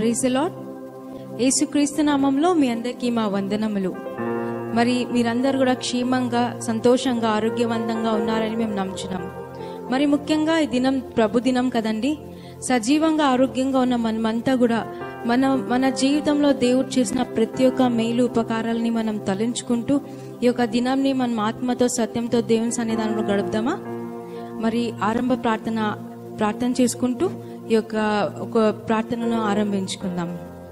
Praise lord యేసుక్రీస్తు నామంలో మీ అందరికీ మా వందనములు మరి మీరందరూ కూడా క్షేమంగా సంతోషంగా ఆరోగ్యవంతంగా ఉన్నారని మేము నమ్ముచున్నాం మరి ముఖ్యంగా ఈ దినం ప్రభు దినం కదండి సజీవంగా ఆరోగ్యంగా ఉన్న మనమంతా కూడా మన మన జీవితంలో దేవుడు చేసిన ప్రతి ఒక్క మేలు ఉపకారాలని మనం తలంచుకుంటూ ఈ యొక్క దినాన్ని మనం ఆత్మతో సత్యంతో దేవుని సన్నిధానంలో గడుపుదామా మరి ఆరంభ ప్రార్థన ప్రార్థన చేసుకుంటూ ఈ యొక్క ఒక ప్రార్థనను ఆరంభించుకుందాం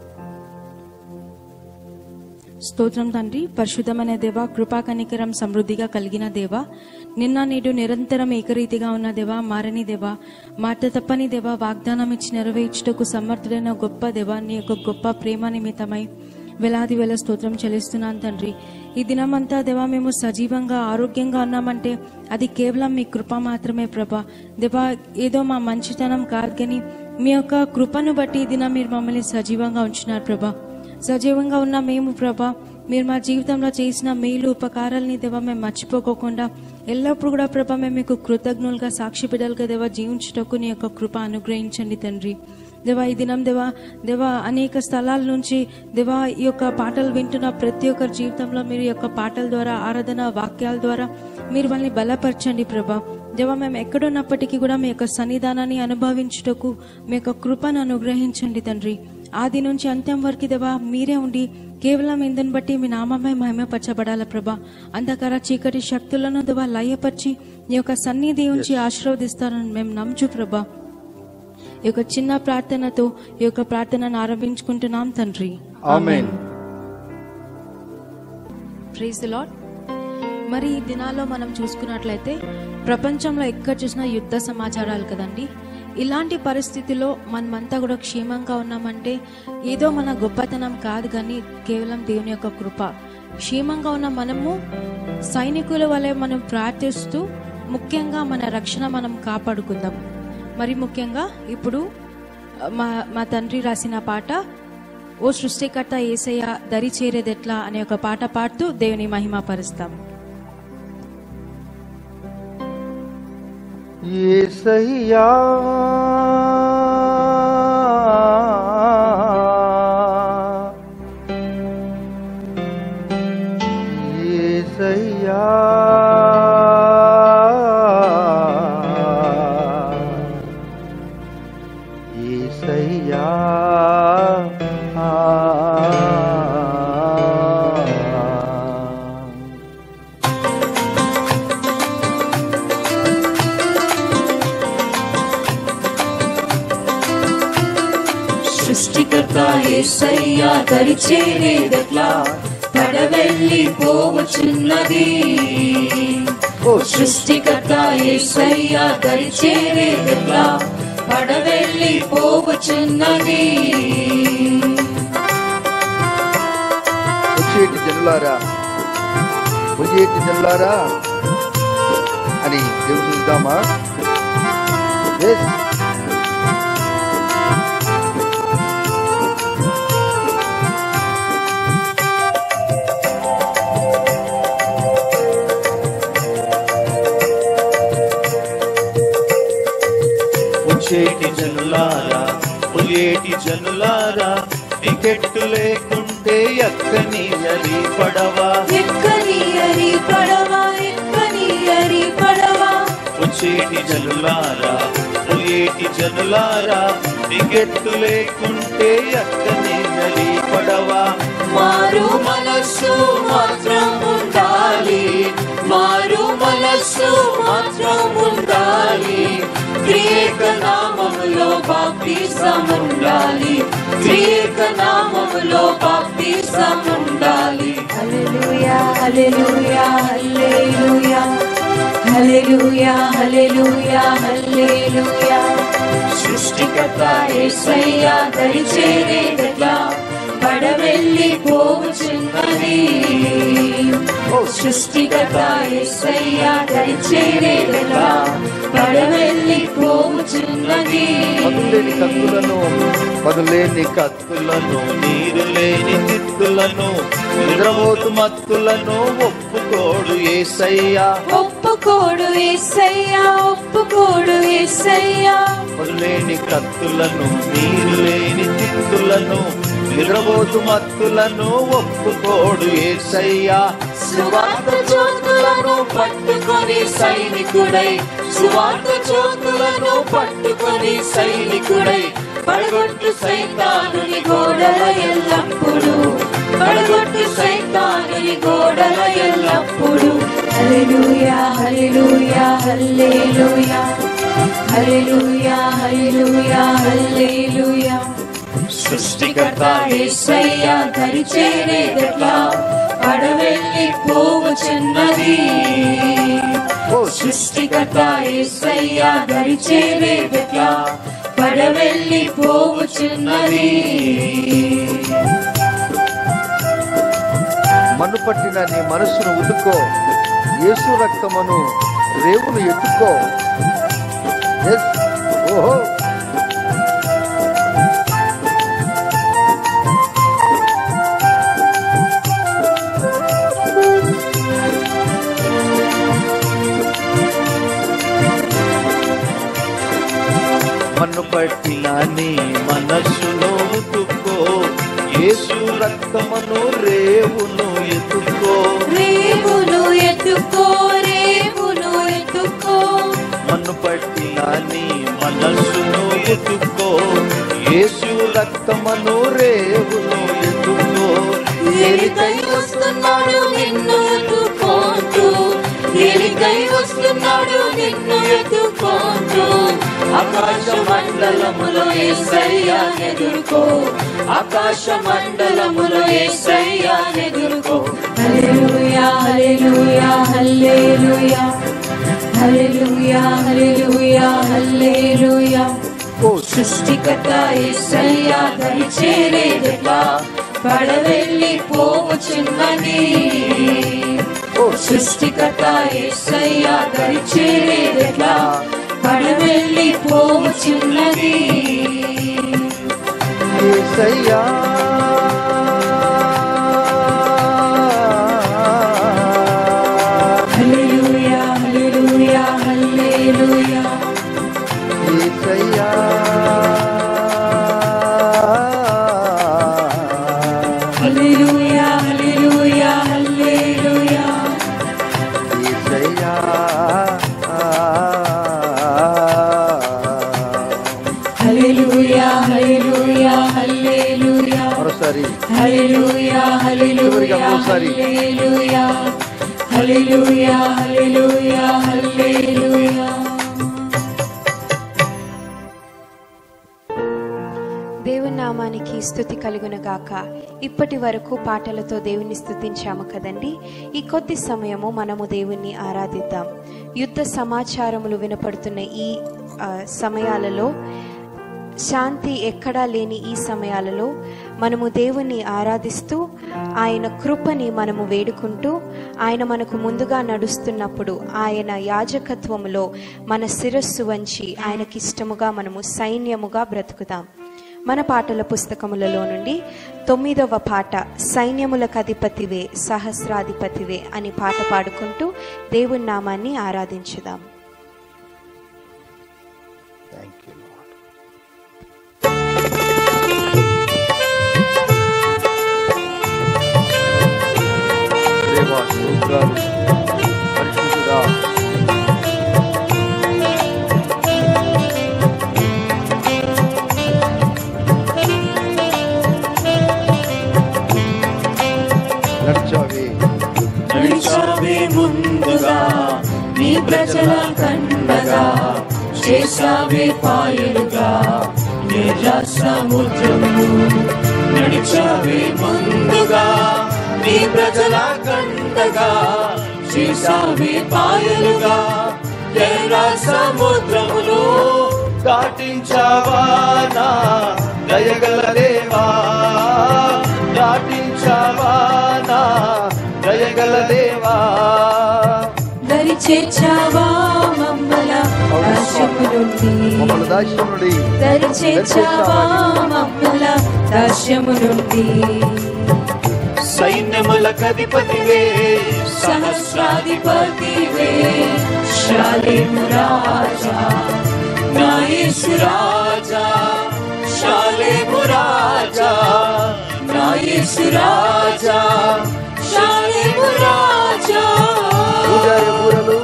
స్తోత్రం తండ్రి పరిశుద్ధమైన దేవ కృపా కనికరం సమృద్ధిగా కలిగిన దేవ నిన్న నేడు నిరంతరం ఏకరీతిగా ఉన్న దేవ మారని దేవ మాట తప్పని దేవ వాగ్దానం ఇచ్చి నెరవేర్చుటకు సమర్థుడైన గొప్ప దేవ నీ యొక్క గొప్ప ప్రేమ నిమిత్తమై వేలాది వేల స్తోత్రం చెల్లిస్తున్నాను తండ్రి ఈ దినమంతా దేవా మేము సజీవంగా ఆరోగ్యంగా ఉన్నామంటే అది కేవలం మీ కృప మాత్రమే ప్రభా దేవా ఏదో మా మంచితనం కాదు కానీ మీ యొక్క కృపను బట్టి ఈ దినం మీరు మమ్మల్ని సజీవంగా ఉంచినారు ప్రభా సజీవంగా ఉన్న మేము ప్రభా మీరు మా జీవితంలో చేసిన మేలు ఉపకారాలని దేవా మేము మర్చిపోకోకుండా ఎల్లప్పుడూ కూడా ప్రభా మేము మీకు కృతజ్ఞులుగా సాక్షి బిడ్డలుగా దేవా జీవించుటకు నీ యొక్క కృప అనుగ్రహించండి తండ్రి దేవా ఈ దినం దేవా దేవా అనేక స్థలాల నుంచి దేవా ఈ యొక్క పాటలు వింటున్న ప్రతి ఒక్కరి జీవితంలో మీరు ఈ యొక్క పాటల ద్వారా ఆరాధన వాక్యాల ద్వారా మీరు వాళ్ళని బలపరచండి ప్రభా దేవా మేము ఎక్కడున్నప్పటికీ కూడా మీ యొక్క సన్నిధానాన్ని అనుభవించుటకు మీ యొక్క కృపను అనుగ్రహించండి తండ్రి ఆది నుంచి అంత్యం వరకు దేవా మీరే ఉండి కేవలం ఇందుని బట్టి మీ నామమే మహిమపరచబడాల ప్రభా అంధకార చీకటి శక్తులను దేవా లయపరిచి నీ యొక్క సన్నిధి ఉంచి ఆశీర్వదిస్తారని మేము నమ్ముచు ప్రభా ఈ యొక్క చిన్న ప్రార్థనతో ఈ యొక్క ప్రార్థనను ఆరంభించుకుంటున్నాం తండ్రి ఆమేన్ ప్రైజ్ లాడ్ మరి ఈ దినాల్లో మనం చూసుకున్నట్లయితే ప్రపంచంలో ఎక్కడ చూసినా యుద్ధ సమాచారాలు కదండి ఇలాంటి పరిస్థితిలో మనమంతా కూడా క్షేమంగా ఉన్నామంటే ఏదో మన గొప్పతనం కాదు కానీ కేవలం దేవుని యొక్క కృప క్షేమంగా ఉన్న మనము సైనికుల వలె మనం ప్రార్థిస్తూ ముఖ్యంగా మన రక్షణ మనం కాపాడుకుందాం మరి ముఖ్యంగా ఇప్పుడు మా మా తండ్రి రాసిన పాట ఓ సృష్టికర్త ఏసయ్య దరి చేరేదెట్లా అనే ఒక పాట పాడుతూ దేవుని మహిమ పరుస్తాం యేసయ్యా యేసయ్యా యేసయ్యా సృష్టికర్త యేసయ్యా దరిచేరేదెట్లా పడవెళ్ళి పోవచున్నది ఓ సృష్టికర్త యేసయ్యా దరిచేరేదెట్లా పడవెళ్ళి పోవచున్నది వచ్చేటి జనులారా వచ్చేటి జనులారా అని దేవుడు చూద్దామా Yes. వచ్చేటి జనులారా పోయేటి జనులారా టికెట్ లేకుంటే ఎక్కని అరి పడవా ఎక్కని అరి పడవా ఎక్కని అరి పడవా వచ్చేటి జనులారా పోయేటి జనులారా టికెట్ లేకుంటే ఎక్కని అరి పడవా మారు మనస్సు మాత్రం ఉండాలి మారు మనస్సు మాత్రం ఉండాలి త్రియేక నామములో బాప్తిసం ఉండాలి త్రియేక నామములో బాప్తిసం ఉండాలి హల్లెలూయా హల్లెలూయా హల్లెలూయా హల్లెలూయా హల్లెలూయా హల్లెలూయా సృష్టికర్త యేసయ్యా దరిచేరేదట్లా పడవెళ్ళి పోవుచున్నది ఓ సృష్టికర్త యేసయ్యా దరిచేరేదట్లా పడవెళ్ళి పోవుచున్నది మధులేని కత్తులను మధులేని కత్తులను కత్తులను నీరు లేని తిత్తులను నిద్రమోతు మత్తులను ఒప్పుకోడు ఏసయ్యా ఒప్పుకోడు ఏసయ్యా ఒప్పుకోడు ఏసయ్యా మొదలేని కత్తులను నీరు లేని తిత్తులను మత్తులను నిద్రపోతు మత్తులను ఒప్పుకోడు ఏసయ్యా సువార్త జ్యోతులను పట్టుకొని సైనికుడై సువార్త జ్యోతులను పట్టుకొని సైనికుడై పడగొట్టు సైతానుని గోడల ఎల్లప్పుడు పడగొట్టు సైతానుని గోడల ఎల్లప్పుడు హల్లెలూయా హల్లెలూయా హల్లెలూయా హల్లెలూయా హల్లెలూయా హల్లెలూయా సృష్టికర్త యేసయ్యా దరి చేరేదట్లా పడవెళ్ళి పోవచున్నది ఓ సృష్టికర్త యేసయ్యా దరి చేరేదట్లా పడవెళ్ళి పోవచున్నది మన్ను పట్టిన నీ మనస్సును ఉతుక్కో యేసు రక్తమును రేవును ఎత్తుకో ఎస్ ఓహో మన్ను పట్టిన నీ మనస్సును ఉతుక్కో యేసు రక్తమును రేవును ఎత్తుకో రేవును ఎత్తుకో రేవును ఎత్తుకో మన్ను పట్టిన నీ మనస్సును ఎత్తుకో యేసు రక్తమును రేవును ఎత్తుకో ఎలికై వస్తున్నాడు నిన్ను ఎత్తుకోంటూ ఎలికై వస్తున్నాడు నిన్ను ఎత్తుకోంటూ ఆకాశ మండలములో ఏసయ్యా ఎదుర్కో ఆకాశ మండలములో ఏసయ్యా ఎదుర్కో హల్లెలూయా హల్లెలూయా హల్లెలూయా హల్లెలూయా హల్లెలూయా హల్లెలూయా ఓ సృష్టికర్త యేసయ్యా దరి చేరేదెట్లా పడవెళ్ళి పోవచున్నది ఓ సృష్టికర్త యేసయ్యా దరి చేరేదెట్లా పడవెళ్ళి పోవచున్నది యేసయ్యా హల్లెలూయా హల్లెలూయా హల్లెలూయా యేసయ్యా హల్లెలూయా హల్లెలూయా హల్లెలూయా యేసయ్యా హల్లెలూయా హల్లెలూయా హల్లెలూయా మరోసారి హల్లెలూయా హల్లెలూయా ఒకసారి. హల్లెలూయా హల్లెలూయా హల్లెలూయా హల్లెలూయా దేవుని నామానికి స్థుతి కలుగును గాక ఇప్పటి వరకు పాటలతో దేవుని స్థుతించాము కదండి ఈ కొద్ది సమయము మనము దేవుణ్ణి ఆరాధిద్దాం యుద్ధ సమాచారములు వినపడుతున్న ఈ ఆ, సమయాలలో శాంతి ఎక్కడా లేని ఈ సమయాలలో మనము దేవుణ్ణి ఆరాధిస్తూ ఆయన కృపని మనము వేడుకుంటూ ఆయన మనకు ముందుగా నడుస్తున్నప్పుడు ఆయన యాజకత్వములో మన శిరస్సు వంచి ఆయనకిష్టముగా మనము సైన్యముగా బ్రతుకుదాం మన పాటల పుస్తకములలో నుండి తొమ్మిదవ పాట సైన్యములకు అధిపతివే సహస్రాధిపతివే అని పాట పాడుకుంటూ దేవుని నామాన్ని ఆరాధించుదాం థ్యాంక్ యూ లార్డ్ దేవా స్తోత్రాలు పరిశుద్ధుడా నడిచావే నడిచావే ముందుగా నీ ప్రజల కండగా చేసావే పాయలుగా ఎర్ర సముద్రము నడిచావే ముందుగా నీ ప్రజల కండగా చేసావే పాయలుగా ఎర్ర సముద్రమును దాటించావా నా దయగల దేవా దాటించావా నా దయగల దేవా దరి చేర్చావా మమ్మల దాస్యము నుండి మమ్మల్ని దాస్యం నుండి దరి చేర్చావా మమ్మల దాస్యము నుండి సైన్యములకు అధిపతివే సహస్రాధిపతివే శాలేము రాజా నా యేసు రాజా శాలేము రాజా యేసు రాజా షాలేము రాజా పూజారి బూరలు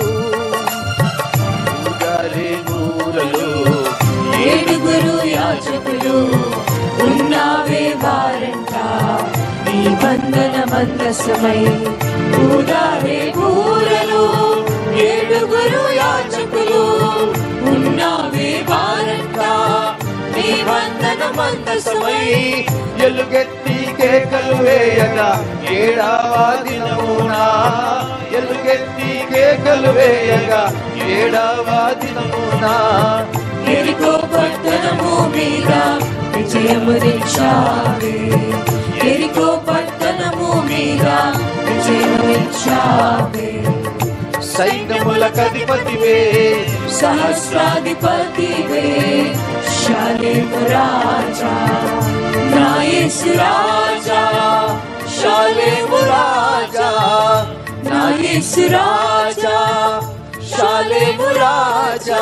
పూజారి బూరలు ఏడుగురు యాజకులు ఉన్నావే వారంట నీ బంధన మందసమై ఊదారే బూరలు ఏడుగురు యాజకులు ఉన్నావే వారంట నీ బంధన మందసమై ఎలుగెత్తి కేకలు వేయగా ఏడవ దినమునా ఎలుగెత్తి కేకలు వేయగా ఏడవ దినమునా ఎరికో పట్టణము మీద విజయము తెచ్చావే ఎరికో పట్టణము మీద విజయము తెచ్చావే సైన్యములకు అధిపతివే సహస్రాధిపతివే శాలేము రాజా నా యేసు రాజా శాలేము రాజా నా యేసు రాజా శాలేము రాజా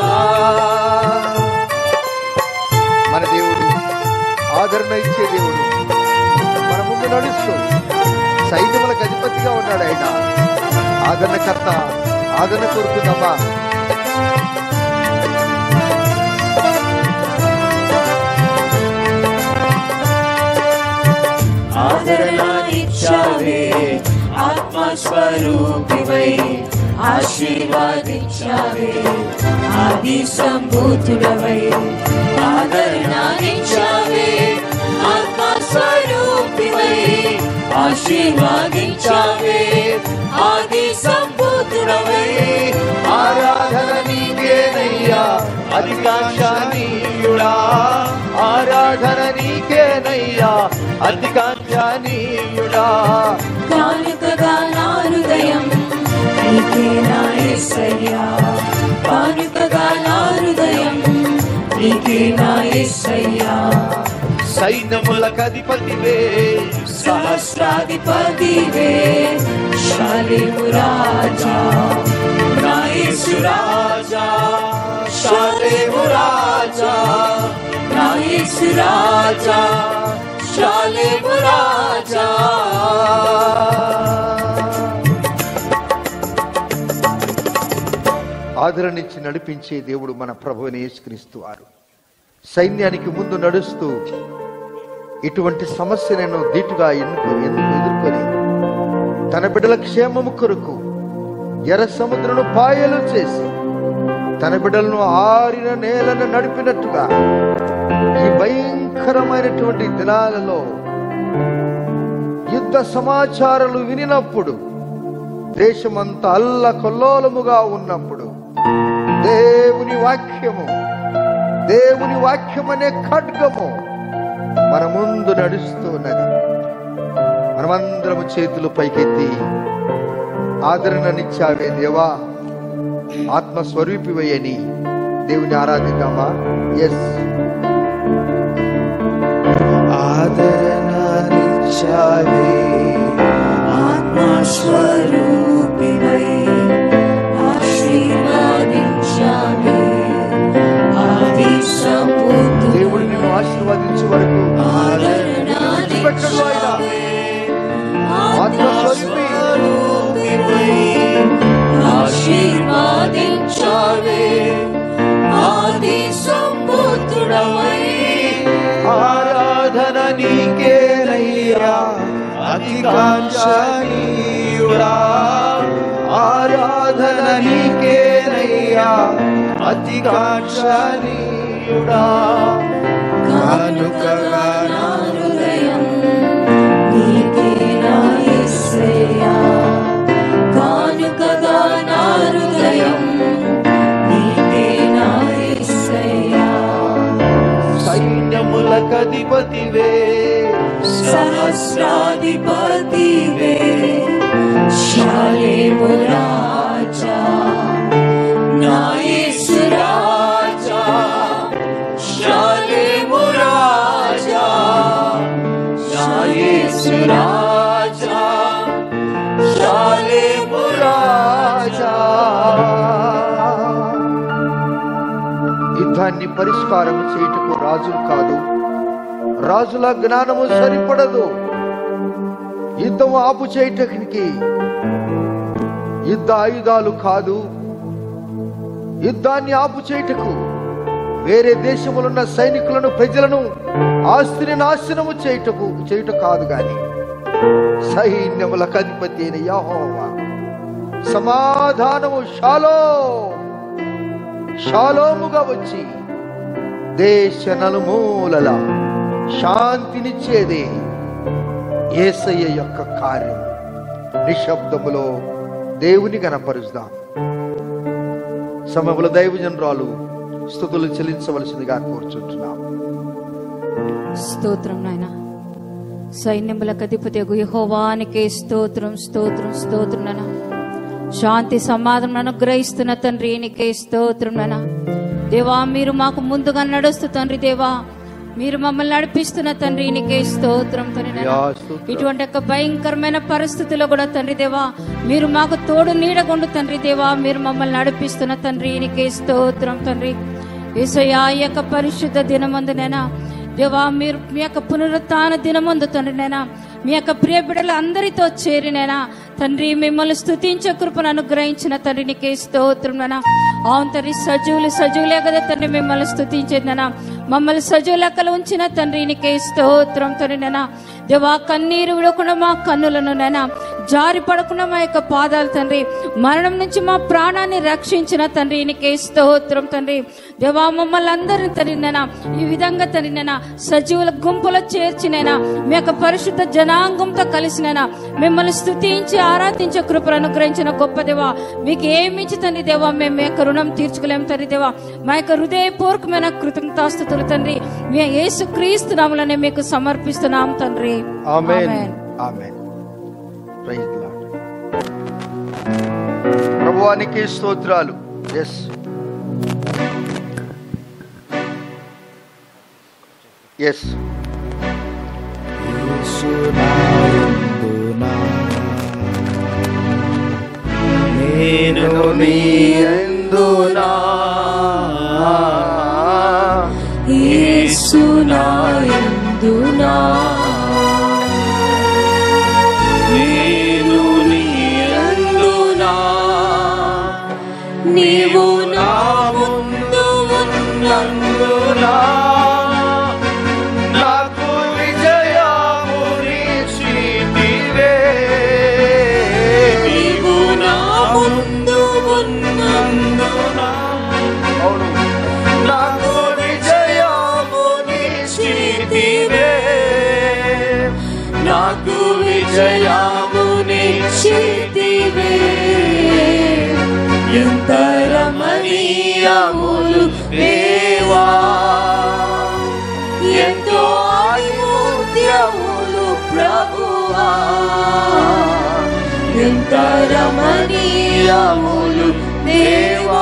మన దేవుడు ఆదరణ ఇచ్చే దేవుడు మన ముందు నడుస్తూ సైన్యములకు అధిపతిగా ఉన్నాడు ఆయన ఆదరణకర్త ఆదరణ కోరుకుందామా ఆదరణ ఇచ్చావే ఆత్మస్వరూపివై ఆశీర్వాదించావే ఆది సంభూతుడవై ఆదరణ ఇచ్చావే ఆత్మస్వరూపివై ఆశీర్వాదించావే ఆది సంభూతుడవై ఆరాధన నీకేనయ్యా అధికాంక్షానీయుడా ఆరాధన నీకేనయ్యా అధికాంక్షానీయుడా కానుకగా నా హృదయం నీకే నా యేసయ్యా కానుకగా నా హృదయం నీకే నా యేసయ్యా సైన్యములకు అధిపతివే సహస్రాధిపతివే శాలేము రాజా నా యేసు రాజా శాలేము రాజా నా యేసు రాజా శాలేము రాజా ఆదరణించి నడిపించే దేవుడు మన ప్రభువుని యేసుక్రీస్తు వారు సైన్యానికి ముందు నడుస్తూ ఇటువంటి సమస్యలను ధీటుగా ఎన్నుకు ఎన్ను- ఎదుర్కొని తన బిడ్డల క్షేమము కొరకు ఎర్ర సముద్రను పాయలు చేసి తన బిడ్డలను ఆరిన నేలను నడిపినట్టుగా ఈ భయంకరమైనటువంటి దినాలలో యుద్ధ సమాచారాలు వినినప్పుడు దేశమంతా అల్ల కొల్లోలముగా ఉన్నప్పుడు దేవుని వాక్యము దేవుని వాక్యం అనే ఖడ్గము మన ముందు నడుస్తూ ఉన్నది మనమందరము చేతులు పైకెత్తి ఆదరణనిచ్చావే దేవా ఆత్మస్వరూపివయ్యని దేవుని ఆరాధిద్దామా ఎస్ ఆదరణనిచ్చావే ఆత్మస్వరూపివై ఆశీర్వాదించావే ఆది సంపూర్ణ దేవుడు నిన్ను ఆశీర్వదించే వరకు విడిచిపెట్టడు ఆయన ఆత్మస్వరూపి ఆశీర్వాదించావే ఆది సంబుద్ధుడవై ఆరాధన నీకేనయ్యా అధికాంక్షానీయుడా ఆరాధన నీకేనయ్యా అధికాంక్షానీయుడా కానుకగా నా హృదయం నీకే నా యేసయ్యా కానుకగా నా హృదయం నీకే నా యేసయ్యా సైన్యములకు అధిపతివే సహస్రాధిపతివే శాలేము రాజా నా యేసు రాజా శాలేము రాజా నా యేసు రాజా శాలేము రాజా యుద్ధాన్ని పరిష్కారం చేయుటకు రాజులు కాదు రాజుల జ్ఞానము సరిపడదు యుద్ధం ఆపు చేయటానికి యుద్ధ ఆయుధాలు కాదు యుద్ధాన్ని ఆపు చేయుటకు వేరే దేశములున్న సైనికులను ప్రజలను ఆస్తిని నాశనము చేయుటకు చేయుట కాదు గాని సైన్యములకు అధిపతి అయిన యెహోవా సమాధానము షాలో షాలోముగా వచ్చి దేశ నలుమూలల శాంతినిచ్చేదే ఏసయ్య యొక్క కార్యం నిశ్శబ్దములో దేవుని గనపరుస్తాం సమయంలో దైవజనరాలు స్థుతులు చెల్లించవలసిందిగా కోరుచుంటున్నాం స్తోత్రం నాయన సైన్యములకు అధిపతి యహోవానికే స్తోత్రం స్తోత్రం స్తోత్రం నాయన శాంతి సమాధానం అనుగ్రహిస్తున్న తండ్రి నీకే స్తోత్రం నాయన దేవా మీరు మాకు ముందుగా నడుస్తూ తండ్రి దేవా మీరు మమ్మల్ని నడిపిస్తున్న తండ్రి నీకే స్తోత్రం తండ్రి నాయనా. యా, స్తోత్రం. ఇటువంటి యొక్క భయంకరమైన పరిస్థితిలో కూడా తండ్రి దేవా మీరు మాకు తోడు నీడగొండు తండ్రి దేవా మీరు మమ్మల్ని నడిపిస్తున్న తండ్రి నీకే స్తోత్రం తండ్రి ఏసయ్యా ఈ యొక్క పరిశుద్ధ దినమందునైనా దేవా మీరు మీ యొక్క పునరుత్న దినమందు తండ్రి నైనా మీ యొక్క ప్రియ బిడ్డలు అందరితో చేరినైనా తండ్రి మిమ్మల్ని స్తుతించే కృపను అనుగ్రహించిన తండ్రి నీకే స్తోత్రం నాయనా అవును తండ్రి సజీవులు సజీవులే కదా తండ్రి మిమ్మల్ని స్తుతించేదనా మమ్మల్ని సజీవ లెక్కలు ఉంచిన తండ్రి నీకే స్తోత్రం తండ్రి నైనా దేవా కన్నీరు విడకుండా మా కన్నులను నైనా జారి పడకుండా మా యొక్క పాదాలు తండ్రి మరణం నుంచి మా ప్రాణాన్ని రక్షించిన తండ్రి నీకే స్తోత్రం తండ్రి దేవా మమ్మల్ని అందరిని తండ్రినైనా ఈ విధంగా తండ్రినైనా సజీవుల గుంపులో చేర్చినైనా మీ యొక్క పరిశుద్ధ జనాంగంతో కలిసినైనా మిమ్మల్ని స్తుతించి ఆరాధించే కృపను అనుగ్రహించిన గొప్ప దేవా మీకు ఏమిచ్చి తండ్రి దేవా మేము మీ యొక్క రుణం తీర్చుకోలేం తండ్రి దేవా మా యొక్క హృదయపూర్వకమైన కృతజ్ఞతాస్తుతులు తండ్రి మీ యేసు క్రీస్తు నామలనే మీకు సమర్పిస్తున్నాం తండ్రి amen amen. Amen praise the lord ప్రభువానికి స్తోత్రాలు ఎస్ ఎస్ నేను నీయందునా యేసునాయందునా నేను నీయందునా నీవు నా ముందు ఉన్నందునా నాకు విజయము నిశ్చితివే నీవు నా ముందు ఉన్నందునా అవును నాకు విజయము నిశ్చితివే నాకు విజయము నిశ్చితివే ఎంత రమణీయములు దేవా ఎంతో ఆయుధ్యములు ప్రభువా ఎంత రమణీయములు దేవా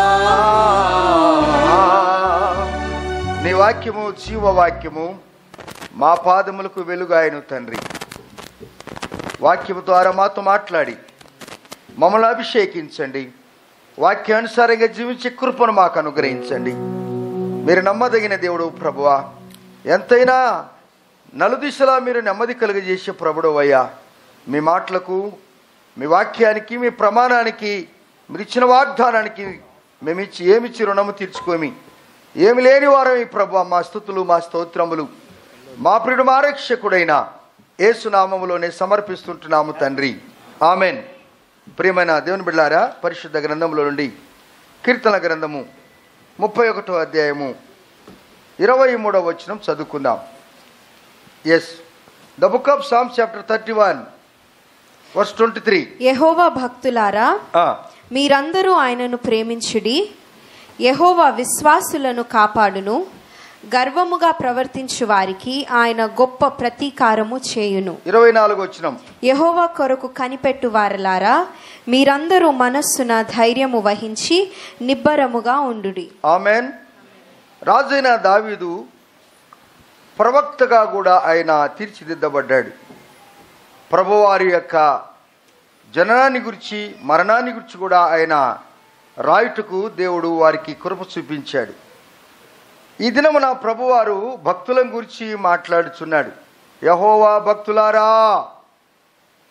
నీ వాక్యము జీవవాక్యము మా పాదములకు వెలుగాయను తండ్రి వాక్యము ద్వారా మాతో మాట్లాడి మమ్మల్ని అభిషేకించండి వాక్యానుసారంగా జీవించే కృపను మాకు అనుగ్రహించండి మీరు నమ్మదగిన దేవుడు ప్రభువా ఎంతైనా నలుదిశలా మీరు నెమ్మది కలుగజేసే ప్రభుడు అయ్యా మీ మాటలకు మీ వాక్యానికి మీ ప్రమాణానికి మీరు ఇచ్చిన వాగ్దానానికి మేము ఇచ్చి ఏమిచ్చి రుణము తీర్చుకోమి ఏమి లేని వారం ఈ ప్రభు మా స్థుతులు మా స్తోత్రములు మా ప్రియుడు మా రక్షకుడైన ఏసునామములోనే సమర్పిస్తుంటున్నాము తండ్రి ఆమెన్ ప్రియమైన దేవుని బిడ్డారా పరిశుద్ధ గ్రంథములో నుండి కీర్తన గ్రంథము ముప్పై ఒకటో అధ్యాయము ఇరవై మూడవ వచనం చదువుకుందాం yes the book of Psalms chapter thirty one verse twenty three యెహోవా భక్తులారా మీరందరూ ఆయనను ప్రేమించుడి యెహోవా విశ్వాసులను కాపాడును గర్వముగా ప్రవర్తించు వారికి ఆయన గొప్ప ప్రతీకారము చేయును ఇరవై నాలుగు వచ్చినం యెహోవా కొరకు కనిపెట్టు వారలారా మీరందరూ మనస్సున ధైర్యము వహించి నిబ్బరముగా ఉండుడి ఆమెన్ రాజైన దావీదు ప్రవక్తగా కూడా ఆయన తీర్చిదిద్దబడ్డాడు ప్రభువారి యొక్క జననాన్ని గురించి మరణాన్ని గురించి కూడా ఆయన రాయుటకు దేవుడు వారికి కృప చూపించాడు ఈ దినమున ప్రభువారు భక్తులను గురించి మాట్లాడుచున్నాడు యహోవా భక్తులారా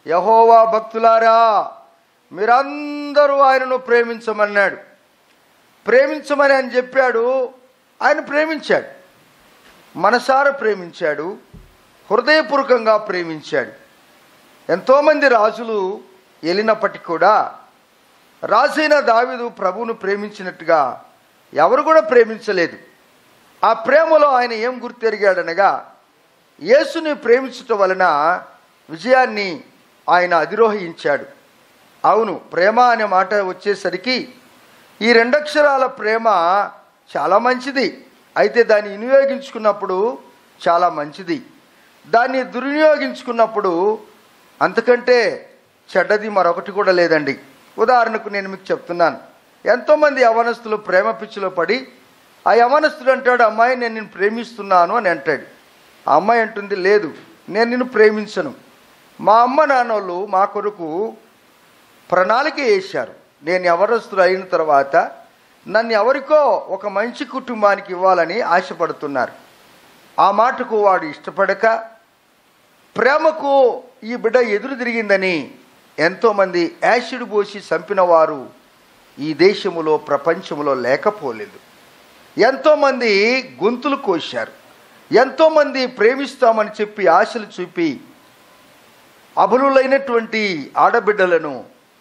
యహోవా భక్తులారా మీరందరూ ఆయనను ప్రేమించమన్నాడు ప్రేమించమని ఆయన చెప్పాడు ఆయన ప్రేమించాడు మనసార ప్రేమించాడు హృదయపూర్వకంగా ప్రేమించాడు ఎంతోమంది రాజులు వెళ్ళినప్పటికీ కూడా రాజైన దావీదు ప్రభువును ప్రేమించినట్టుగా ఎవరు కూడా ప్రేమించలేదు ఆ ప్రేమలో ఆయన ఏం గుర్తెరిగాడనగా యేసుని ప్రేమించటం వలన విజయాన్ని ఆయన అధిరోహించాడు అవును ప్రేమ అనే మాట వచ్చేసరికి ఈ రెండక్షరాల ప్రేమ చాలా మంచిది అయితే దాన్ని వినియోగించుకున్నప్పుడు చాలా మంచిది దాన్ని దుర్వినియోగించుకున్నప్పుడు అంతకంటే చెడ్డది మరొకటి కూడా లేదండి ఉదాహరణకు నేను మీకు చెప్తున్నాను ఎంతోమంది యవనస్తులు ప్రేమ పిచ్చిలో పడి ఆ యవనస్తుడు అంటాడు అమ్మాయి నేను నిన్ను ప్రేమిస్తున్నాను అని అంటాడు ఆ అమ్మాయి అంటుంది లేదు నేను నిన్ను ప్రేమించను మా అమ్మ నాన్నోళ్ళు మా కొరకు ప్రణాళిక వేశారు నేను ఎవరస్తులు అయిన తర్వాత నన్ను ఎవరికో ఒక మంచి కుటుంబానికి ఇవ్వాలని ఆశపడుతున్నారు ఆ మాటకు వాడు ఇష్టపడక ప్రేమకు ఈ బిడ్డ ఎదురు తిరిగిందని ఎంతోమంది యాసిడ్ పోసి చంపిన వారు ఈ దేశములో ప్రపంచములో లేకపోలేదు ఎంతోమంది గొంతులు కోశారు ఎంతోమంది ప్రేమిస్తామని చెప్పి ఆశలు చూపి అబలులైనటువంటి ఆడబిడ్డలను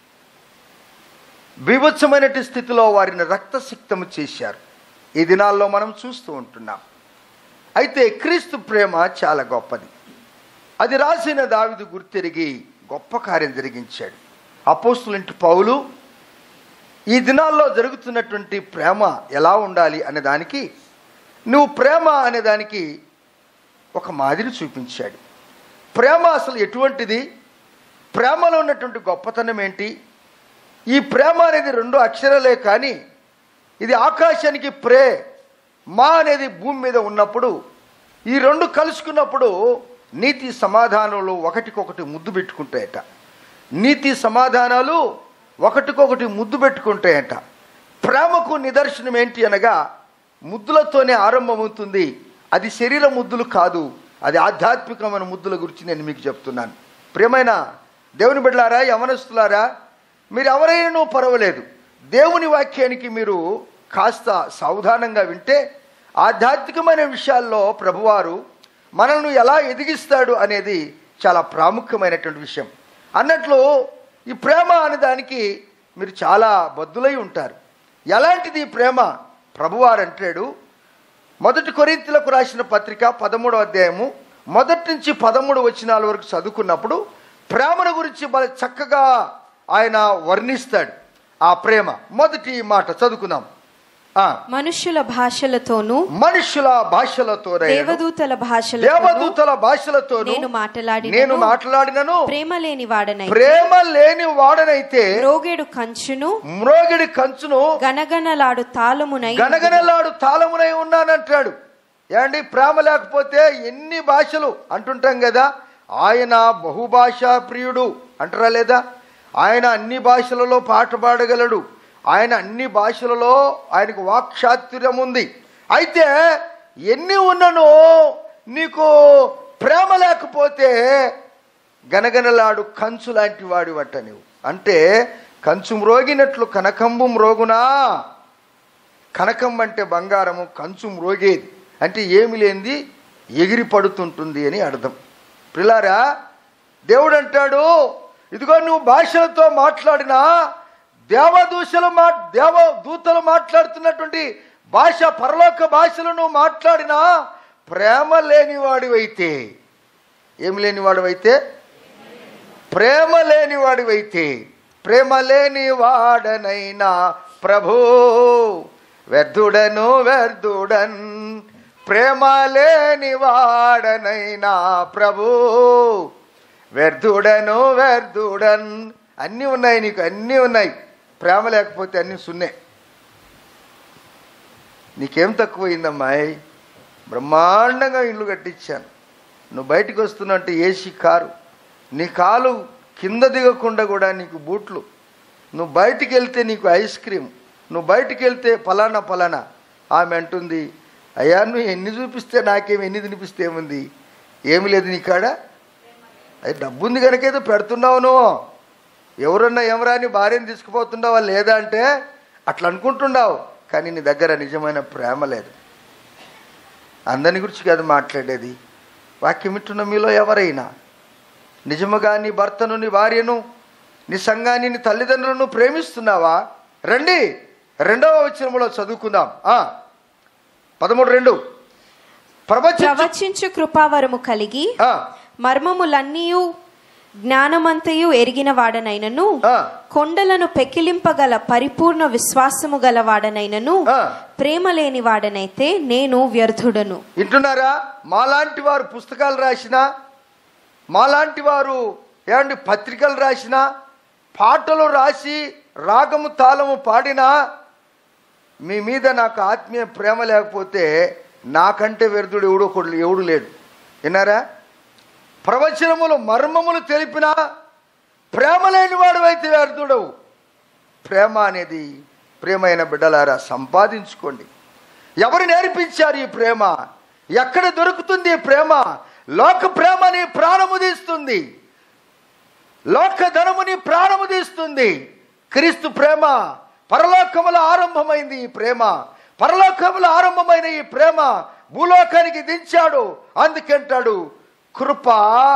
బీభత్సమైనటి స్థితిలో వారిని రక్తసిక్తము చేశారు ఈ దినాల్లో మనం చూస్తూ ఉంటున్నాం అయితే క్రీస్తు ప్రేమ చాలా గొప్పది అది రాసిన దావిదు గుర్తెరిగి గొప్ప కార్యం జరిగించాడు అపోస్తులంటి పౌలు ఈ దినాల్లో జరుగుతున్నటువంటి ప్రేమ ఎలా ఉండాలి అనే దానికి నువ్వు ప్రేమ అనే దానికి ఒక మాదిరి చూపించాడు ప్రేమ అసలు ఎటువంటిది ప్రేమలో ఉన్నటువంటి గొప్పతనం ఏంటి ఈ ప్రేమ అనేది రెండు అక్షరాలే కానీ ఇది ఆకాశానికి ప్రే మా అనేది భూమి మీద ఉన్నప్పుడు ఈ రెండు కలుసుకున్నప్పుడు నీతి సమాధానాలు ఒకటికొకటి ముద్దు పెట్టుకుంటాయట నీతి సమాధానాలు ఒకటికొకటి ముద్దు పెట్టుకుంటాయట ప్రేమకు నిదర్శనం ఏంటి అనగా ముద్దులతోనే ఆరంభమవుతుంది అది శరీర ముద్దులు కాదు అది ఆధ్యాత్మికమైన ముద్దుల గురించి నేను మీకు చెప్తున్నాను ప్రియమైన దేవుని బిడ్డలారా యవనస్తులారా మీరు ఎవరైనా పర్వాలేదు దేవుని వాక్యానికి మీరు కాస్త సావధానంగా వింటే ఆధ్యాత్మికమైన విషయాల్లో ప్రభువారు మనల్ని ఎలా ఎదిగిస్తాడు అనేది చాలా ప్రాముఖ్యమైనటువంటి విషయం అన్నట్లు ఈ ప్రేమ అనే దానికి మీరు చాలా బద్దులై ఉంటారు ఎలాంటిది ఈ ప్రేమ ప్రభువారు అంటాడు మొదటి కొరింతలకు రాసిన పత్రిక పదమూడవ అధ్యాయము మొదటి నుంచి పదమూడు వచనాల వరకు చదువుకున్నప్పుడు ప్రేమను గురించి బాగా చక్కగా ఆయన వర్ణిస్తాడు ఆ ప్రేమ మొదటి మాట చదువుకుందాం ఆ మనుష్యుల భాషలతోనూ మనుషుల భాషలతో దేవదూతల భాషలతోనూ దేవదూతల భాషలతో నేను మాట్లాడినను, నేను మాట్లాడినను ప్రేమ లేని వాడనై ప్రేమ లేని వాడనైతే రోగేడు కంచును మ్రోగిడి కంచును గనగనలాడు తాళమునై గనగనలాడు తాళమునై ఉన్నానంటాడు ఏమండి ప్రేమ లేకపోతే ఎన్ని భాషలు అంటుంటాం కదా ఆయన బహుభాషా ప్రియుడు అంటారా లేదా ఆయన అన్ని భాషలలో పాట పాడగలడు ఆయన అన్ని భాషలలో ఆయనకు వాక్చాతుర్యం ఉంది అయితే ఎన్ని ఉన్నను నీకు ప్రేమ లేకపోతే గనగనలాడు కంచు లాంటి వాడి వట్ట నువ్వు అంటే కంచు మ్రోగినట్లు కనకంబు మ్రోగునా కనకం అంటే బంగారము కంచు మ్రోగేది అంటే ఏమి లేనిది ఎగిరి పడుతుంటుంది అని అర్థం పిల్లారా దేవుడు అంటాడు ఇదిగో నువ్వు భాషలతో మాట్లాడినా దేవదూషలు మా దేవ దూతలు మాట్లాడుతున్నటువంటి భాష పరలోక భాషలు నువ్వు మాట్లాడినా ప్రేమ లేనివాడివైతే ఏమి లేనివాడివైతే ప్రేమ లేనివాడివైతే ప్రేమ లేని వాడనైనా ప్రభు వ్యర్థుడను వ్యర్థుడన్ ప్రేమ లేని వాడనైనా ప్రభు వ్యర్థుడను వ్యర్థుడన్ అన్నీ ఉన్నాయి నీకు అన్నీ ఉన్నాయి ప్రేమ లేకపోతే అన్నీ సున్నే నీకేం తక్కువైందమ్మాయి బ్రహ్మాండంగా ఇల్లు కట్టించాను నువ్వు బయటికి వస్తున్నట్టు ఏసీ కారు నీ కాలు కింద దిగకుండా కూడా నీకు బూట్లు నువ్వు బయటికి వెళ్తే నీకు ఐస్ క్రీమ్ నువ్వు బయటికి వెళ్తే ఫలానా ఫలానా ఆమె అంటుంది అయ్యా నువ్వు ఎన్ని చూపిస్తే నాకేమి ఎన్ని తినిపిస్తే ఏముంది ఏమి లేదు నీ కాడ అది డబ్బు ఉంది కనుక ఏదో పెడుతున్నావు నువ్వు ఎవరన్నా ఎవరా అని భార్యను తీసుకుపోతున్నావా లేదా అంటే అట్లా అనుకుంటున్నావు కానీ నీ దగ్గర నిజమైన ప్రేమ లేదు అందరి గురించి కాదు మాట్లాడేది వాక్యం వింటున్న మీలో ఎవరైనా నిజముగా నీ భర్తను నీ భార్యను నీ సంఘాన్ని నీ తల్లిదండ్రులను ప్రేమిస్తున్నావా రండి రెండవ వచనములో చదువుకుందాం ఆ పదమూడు రెండు ప్రవచించు ప్రవచించు కృపావరము కలిగి ఆ, మర్మములన్నీయు జ్ఞానమంతయు ఎరిగిన వాడనైనను ఆ, కొండలను పెకిలింపగల పరిపూర్ణ విశ్వాసము గల వాడనైనను ఆ. ప్రేమ లేని వాడనైతే నేను వ్యర్థుడను వింటున్నారా మాలాంటి వారు పుస్తకాలు రాసినా మాలాంటి వారు ఏమండి పత్రికలు రాసినా పాటలు రాసి రాగము తాళము పాడినా మీ మీద నాకు ఆత్మీయ ప్రేమ లేకపోతే నాకంటే వ్యర్థుడు ఎవడు ఒకడు ఎవడు లేడు విన్నారా ప్రవచనములు మర్మములు తెలిపినా ప్రేమ లేని వాడు అయితే వ్యర్థుడవు ప్రేమ అనేది ప్రేమైన బిడ్డలారా సంపాదించుకోండి ఎవరు నేర్పించారు ఈ ప్రేమ ఎక్కడ దొరుకుతుంది ఈ ప్రేమ లోక ప్రేమని ప్రాణము తీస్తుంది లోక ధనముని ప్రాణము తీస్తుంది క్రీస్తు ప్రేమ పరలోకముల ఆరంభమైంది ఈ ప్రేమ పరలోకముల ఆరంభమైన ఈ ప్రేమ భూలోకానికి దించాడు అందుకంటాడు కృప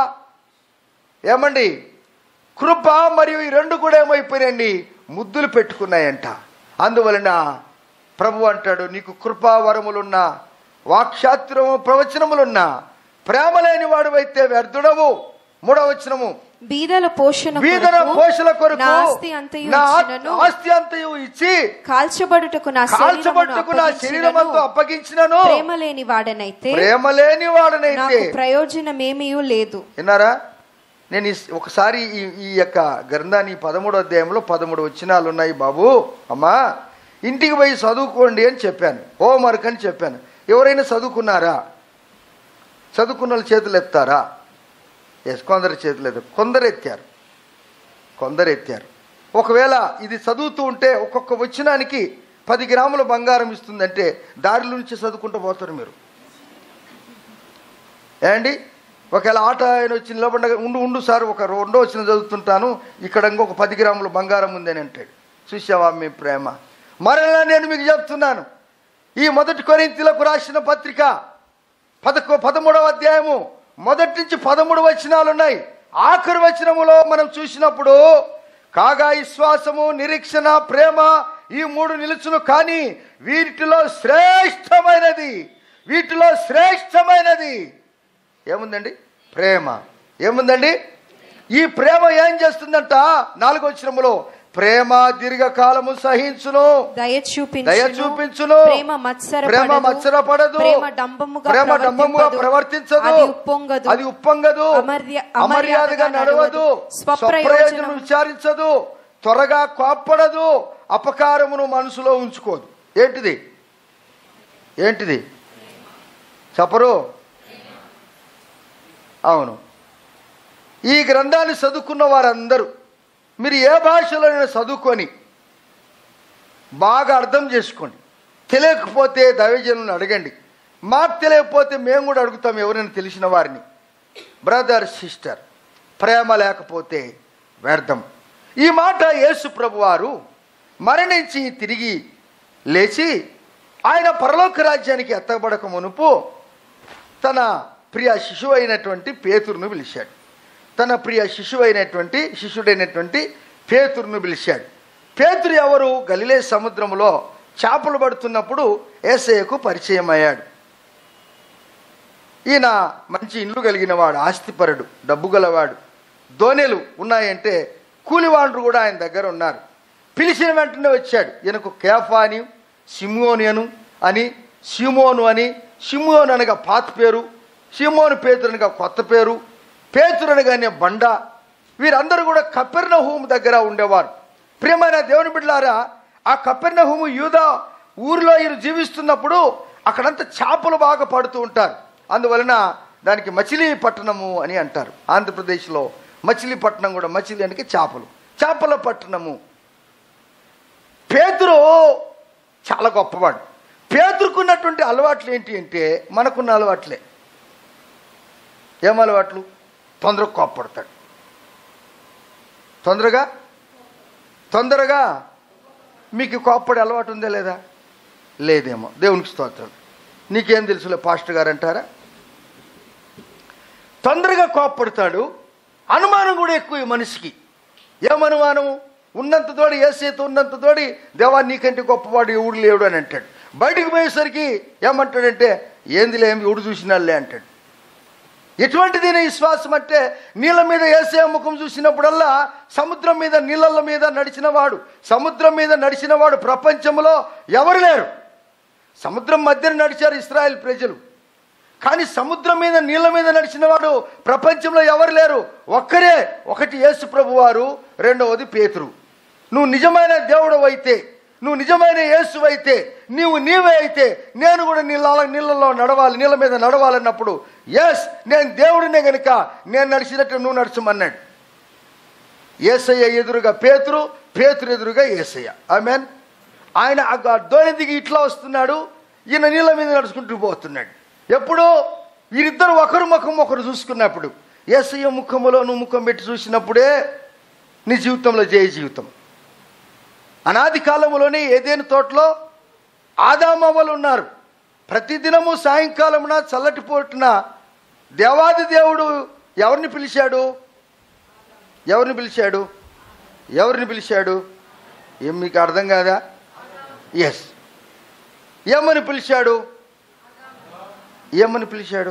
ఏమండి కృప మరియు ఈ రెండు కూడా ఏమైపోయినాయండి ముద్దులు పెట్టుకున్నాయంట అందువలన ప్రభు అంటాడు నీకు కృపా వరములున్నా వాక్షాత్రము ప్రవచనములున్నా ప్రేమ లేని వాడువైతే వ్యర్థుడవు మూడవచనము బీదల పోషణ వీధన కొరకు పోషల కొరకు నా ఆస్తి అంతయు నా ఇచ్చినను, ఆస్తి అంతయు ఇచ్చి కాల్చబడుటకు నా కాల్చబట్టుకు నా శరీరమంతా అప్పగించినను ప్రేమ లేని వాడనైతే ప్రేమ లేని వాడనైతే నాకు ప్రయోజనమేమీ లేదు విన్నారా నేను ఈ- ఒకసారి ఈ ఈ యొక్క గ్రంథాన్ని పదమూడో అధ్యాయంలో పదమూడు వచనాలు ఉన్నాయి బాబు అమ్మా ఇంటికి పోయి చదువుకోండి అని చెప్పాను హోంవర్క్ అని చెప్పాను ఎవరైనా చదువుకున్నారా చదువుకున్న వాళ్ళు చేతులు ఎత్తారా ఎస్ కొందరు చేతులు ఎత్తారు కొందరు ఎత్తారు కొందరు ఎత్తారు ఒకవేళ ఇది చదువుతూ ఉంటే ఒక్కొక్క వచనానికి పది గ్రాముల బంగారం ఇస్తుందంటే దారిలో నుంచి చదువుకుంటూ పోతారు మీరు ఏమండి ఒకవేళ ఆట ఆయన వచ్చి నిలబడగా ఉండు ఉండు సార్ ఒక రెండో వచ్చిన చదువుతుంటాను ఇక్కడ ఇంకొక పది గ్రాముల బంగారం ఉందని అంటాడు చూసావా మీ ప్రేమ మరలా నేను మీకు చెప్తున్నాను ఈ మొదటి కొరింతలకు రాసిన పత్రిక పదకొ పదమూడవ అధ్యాయము మొదటి నుంచి పదమూడు వచనాలు ఉన్నాయి ఆఖరి వచనములో మనం చూసినప్పుడు కాగా విశ్వాసము నిరీక్షణ ప్రేమ ఈ మూడు నిలుచును కానీ వీటిలో శ్రేష్టమైనది వీటిలో శ్రేష్టమైనది ఏముందండి ప్రేమ ఏముందండి ఈ ప్రేమ ఏం చేస్తుందంట నాలుగో వచనములో ప్రేమ దీర్ఘకాలము సహించును దయ చూపించును దయ చూపించును ప్రేమ మత్సరపడదు ప్రేమ మత్సరపడదు ప్రేమ డంబముగా ప్రేమ డంబముగా ప్రవర్తింపదు. ప్రవర్తించదు అది ఉప్పొంగదు అది ఉప్పొంగదు అమర్య- అమర్యాదగా అమర్యాదగా నడవదు నడవదు. స్వప్రయోజనం స్వప్రయోజనం విచారించదు త్వరగా కోప్పడదు అపకారమును మనసులో ఉంచుకోదు ఏంటిది ఏంటిది చెప్పరు అవును ఈ గ్రంథాన్ని చదువుకున్న వారందరూ మీరు ఏ భాషలోనైనా చదువుకొని బాగా అర్థం చేసుకోండి తెలియకపోతే దైవజనులను అడగండి మాకు తెలియకపోతే మేము కూడా అడుగుతాం ఎవరైనా తెలిసిన వారిని బ్రదర్ సిస్టర్ ప్రేమ లేకపోతే వ్యర్థం ఈ మాట యేసు ప్రభు వారు మరణించి తిరిగి లేచి ఆయన పరలోక రాజ్యానికి ఎత్తబడక మునుపు తన ప్రియ శిశువు అయినటువంటి పేతురును పిలిచాడు తన ప్రియ శిశువు అయినటువంటి శిష్యుడైనటువంటి పేతురును పిలిచాడు పేతురు ఎవరు గలిలే సముద్రంలో చేపలు పడుతున్నప్పుడు ఏసయ్యకు పరిచయం అయ్యాడు ఈయన మంచి ఇల్లు కలిగిన వాడు ఆస్తిపరుడు డబ్బు గలవాడు దోణెలు ఉన్నాయంటే కూలివాండ్రు కూడా ఆయన దగ్గర ఉన్నారు పిలిచిన వెంటనే వచ్చాడు ఈయనకు కేఫా అని సిమోనియను అని సిమోను అని సిమోను అనగా పాత పేరు సిమోను పేతురు అనగా కొత్త పేరు పేతురు అనగానే బండ వీరందరూ కూడా కపెర్ణ హూమ్ దగ్గర ఉండేవారు ప్రియమైన దేవుని బిడ్డలారా ఆ కపెర్ణ హూము యూదా ఊరిలో ఈయన జీవిస్తున్నప్పుడు అక్కడంతా చేపలు బాగా పడుతూ ఉంటారు అందువలన దానికి మచిలీపట్నము అని అంటారు ఆంధ్రప్రదేశ్లో మచిలీపట్నం కూడా మచిలీ అంటే చేపలు చేపల పట్టణము పేతురు చాలా గొప్పవాడు పేతురుకున్నటువంటి అలవాట్లు ఏంటి అంటే మనకున్న అలవాట్లే ఏం అలవాట్లు తొందరగా కోప్పడతాడు తొందరగా తొందరగా మీకు కోప్పడే అలవాటు ఉందా లేదా లేదేమో దేవునికి స్తోత్రం నీకేం తెలుసులే పాస్టర్ గారు అంటారా తొందరగా కోప్పడతాడు అనుమానం కూడా ఎక్కువ ఈ మనిషికి ఏమనుమానం ఉన్నంత తోడి ఏసేత ఉన్నంత తోడి దేవా నీకంటే గొప్పవాడు ఎవడు లేడు అని అంటాడు బయటికి పోయేసరికి ఏమంటాడంటే ఏందిలే ఏమి ఎవడు చూసినాళ్ళే అంటాడు ఎటువంటిది నీ విశ్వాసం అంటే నీళ్ళ మీద ఏసే ముఖం చూసినప్పుడల్లా సముద్రం మీద నీళ్ళ మీద నడిచిన వాడు సముద్రం మీద నడిచిన వాడు ప్రపంచంలో ఎవరు లేరు సముద్రం మధ్యన నడిచారు ఇస్రాయేల్ ప్రజలు కానీ సముద్రం మీద నీళ్ళ మీద నడిచిన వాడు ప్రపంచంలో ఎవరు లేరు ఒక్కరే ఒకటి యేసు ప్రభు వారు రెండవది పేతురు నువ్వు నిజమైన దేవుడు అయితే నువ్వు నిజమైన యేసు అయితే నీవు నీవే అయితే నేను కూడా నీళ్ళ నీళ్ళలో నడవాలి నీళ్ళ మీద నడవాలన్నప్పుడు ఎస్ నేను దేవుడినే గనుక నేను నడిచినట్టు నువ్వు నడచమన్నాడు ఏసయ్య ఎదురుగా పేతురు పేతురు ఎదురుగా ఏసయ్య ఆమెన్ ఆయన ఆ దోణి దిగి ఇట్లా వస్తున్నాడు ఈయన నీళ్ళ మీద నడుచుకుంటూ పోతున్నాడు ఎప్పుడు వీరిద్దరు ఒకరు ముఖం ఒకరు చూసుకున్నప్పుడు ఏసయ్య ముఖములో నువ్వు ముఖం పెట్టి చూసినప్పుడే నీ జీవితంలో జయ జీవితం అనాది కాలంలోనే ఏదేని తోటలో ఆదామవ్వలు ఉన్నారు ప్రతిదినము సాయంకాలమున చల్లటి పోటున దేవాది దేవుడు ఎవరిని పిలిచాడు ఎవరిని పిలిచాడు ఎవరిని పిలిచాడు ఏం మీకు అర్థం కాదా ఎస్ ఏమని పిలిచాడు ఏమని పిలిచాడు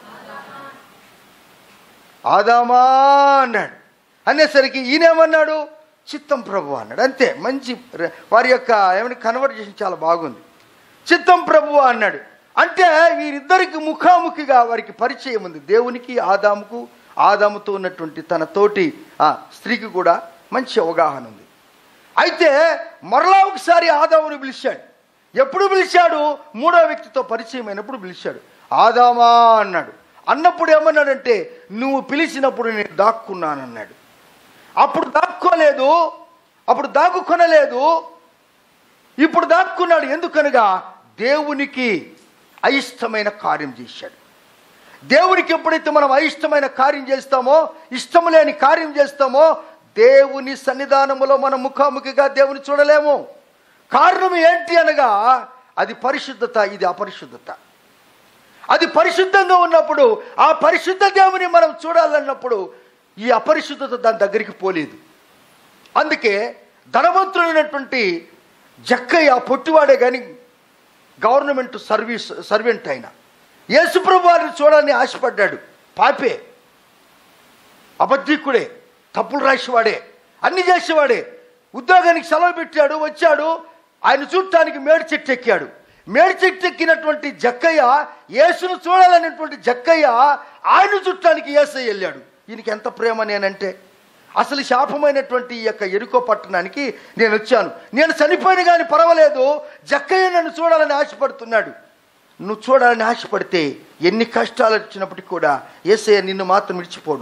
ఆదామా అన్నాడు అనేసరికి ఈయనేమన్నాడు చిత్తం ప్రభు అన్నాడు అంతే మంచి ర- వారి యొక్క ఏమైనా కన్వర్జేషన్ చాలా బాగుంది చిత్తం ప్రభు అన్నాడు అంటే వీరిద్దరికి ముఖాముఖిగా వారికి పరిచయం ఉంది దేవునికి ఆదాముకు ఆదాముతో ఉన్నటువంటి తన తోటి ఆ స్త్రీకి కూడా మంచి అవగాహన ఉంది అయితే మరలా ఒకసారి ఆదాముని పిలిచాడు ఎప్పుడు పిలిచాడు మూడో వ్యక్తితో పరిచయం అయినప్పుడు పిలిచాడు ఆదామా అన్నాడు అన్నప్పుడు ఏమన్నాడంటే నువ్వు పిలిచినప్పుడు నేను దాక్కున్నానన్నాడు అప్పుడు దాక్కోలేదు అప్పుడు దాక్కుకొనలేదు ఇప్పుడు దాక్కున్నాడు ఎందుకనగా దేవునికి అయిష్టమైన కార్యం చేశాడు దేవునికి ఎప్పుడైతే మనం అయిష్టమైన కార్యం చేస్తామో ఇష్టం లేని కార్యం చేస్తామో దేవుని సన్నిధానములో మనం ముఖాముఖిగా దేవుని చూడలేము కారణం ఏంటి అనగా అది పరిశుద్ధత ఇది అపరిశుద్ధత అది పరిశుద్ధంగా ఉన్నప్పుడు ఆ పరిశుద్ధ దేవుని మనం చూడాలన్నప్పుడు ఈ అపరిశుద్ధత దాని దగ్గరికి పోలేదు అందుకే ధనవంతుడైనటువంటి జక్కయ్య పొట్టివాడే కానీ గవర్నమెంట్ సర్వీస్ సర్వెంట్ అయిన యేసుప్రభు వారిని చూడాలని ఆశపడ్డాడు పాపే అబద్ధికుడే తప్పులు రాసేవాడే అన్ని చేసేవాడే ఉద్యోగానికి సెలవు పెట్టాడు వచ్చాడు ఆయన చూడటానికి మేడి చెట్టు ఎక్కాడు మేడి చెట్టు ఎక్కినటువంటి జక్కయ్య యేసును చూడాలనేటువంటి జక్కయ్య ఆయన చుట్టానికి యేసయ్య వెళ్ళాడు ఈయనకి ఎంత ప్రేమ నేనంటే అసలు శాపమైనటువంటి ఈ యొక్క ఎరుకో పట్టణానికి నేను వచ్చాను నేను చనిపోయిన కానీ పర్వాలేదు జక్కయ్య నన్ను చూడాలని ఆశపడుతున్నాడు నువ్వు చూడాలని ఆశపడితే ఎన్ని కష్టాలు వచ్చినప్పటికీ కూడా ఏసయ్య నిన్ను మాత్రం విడిచిపోడు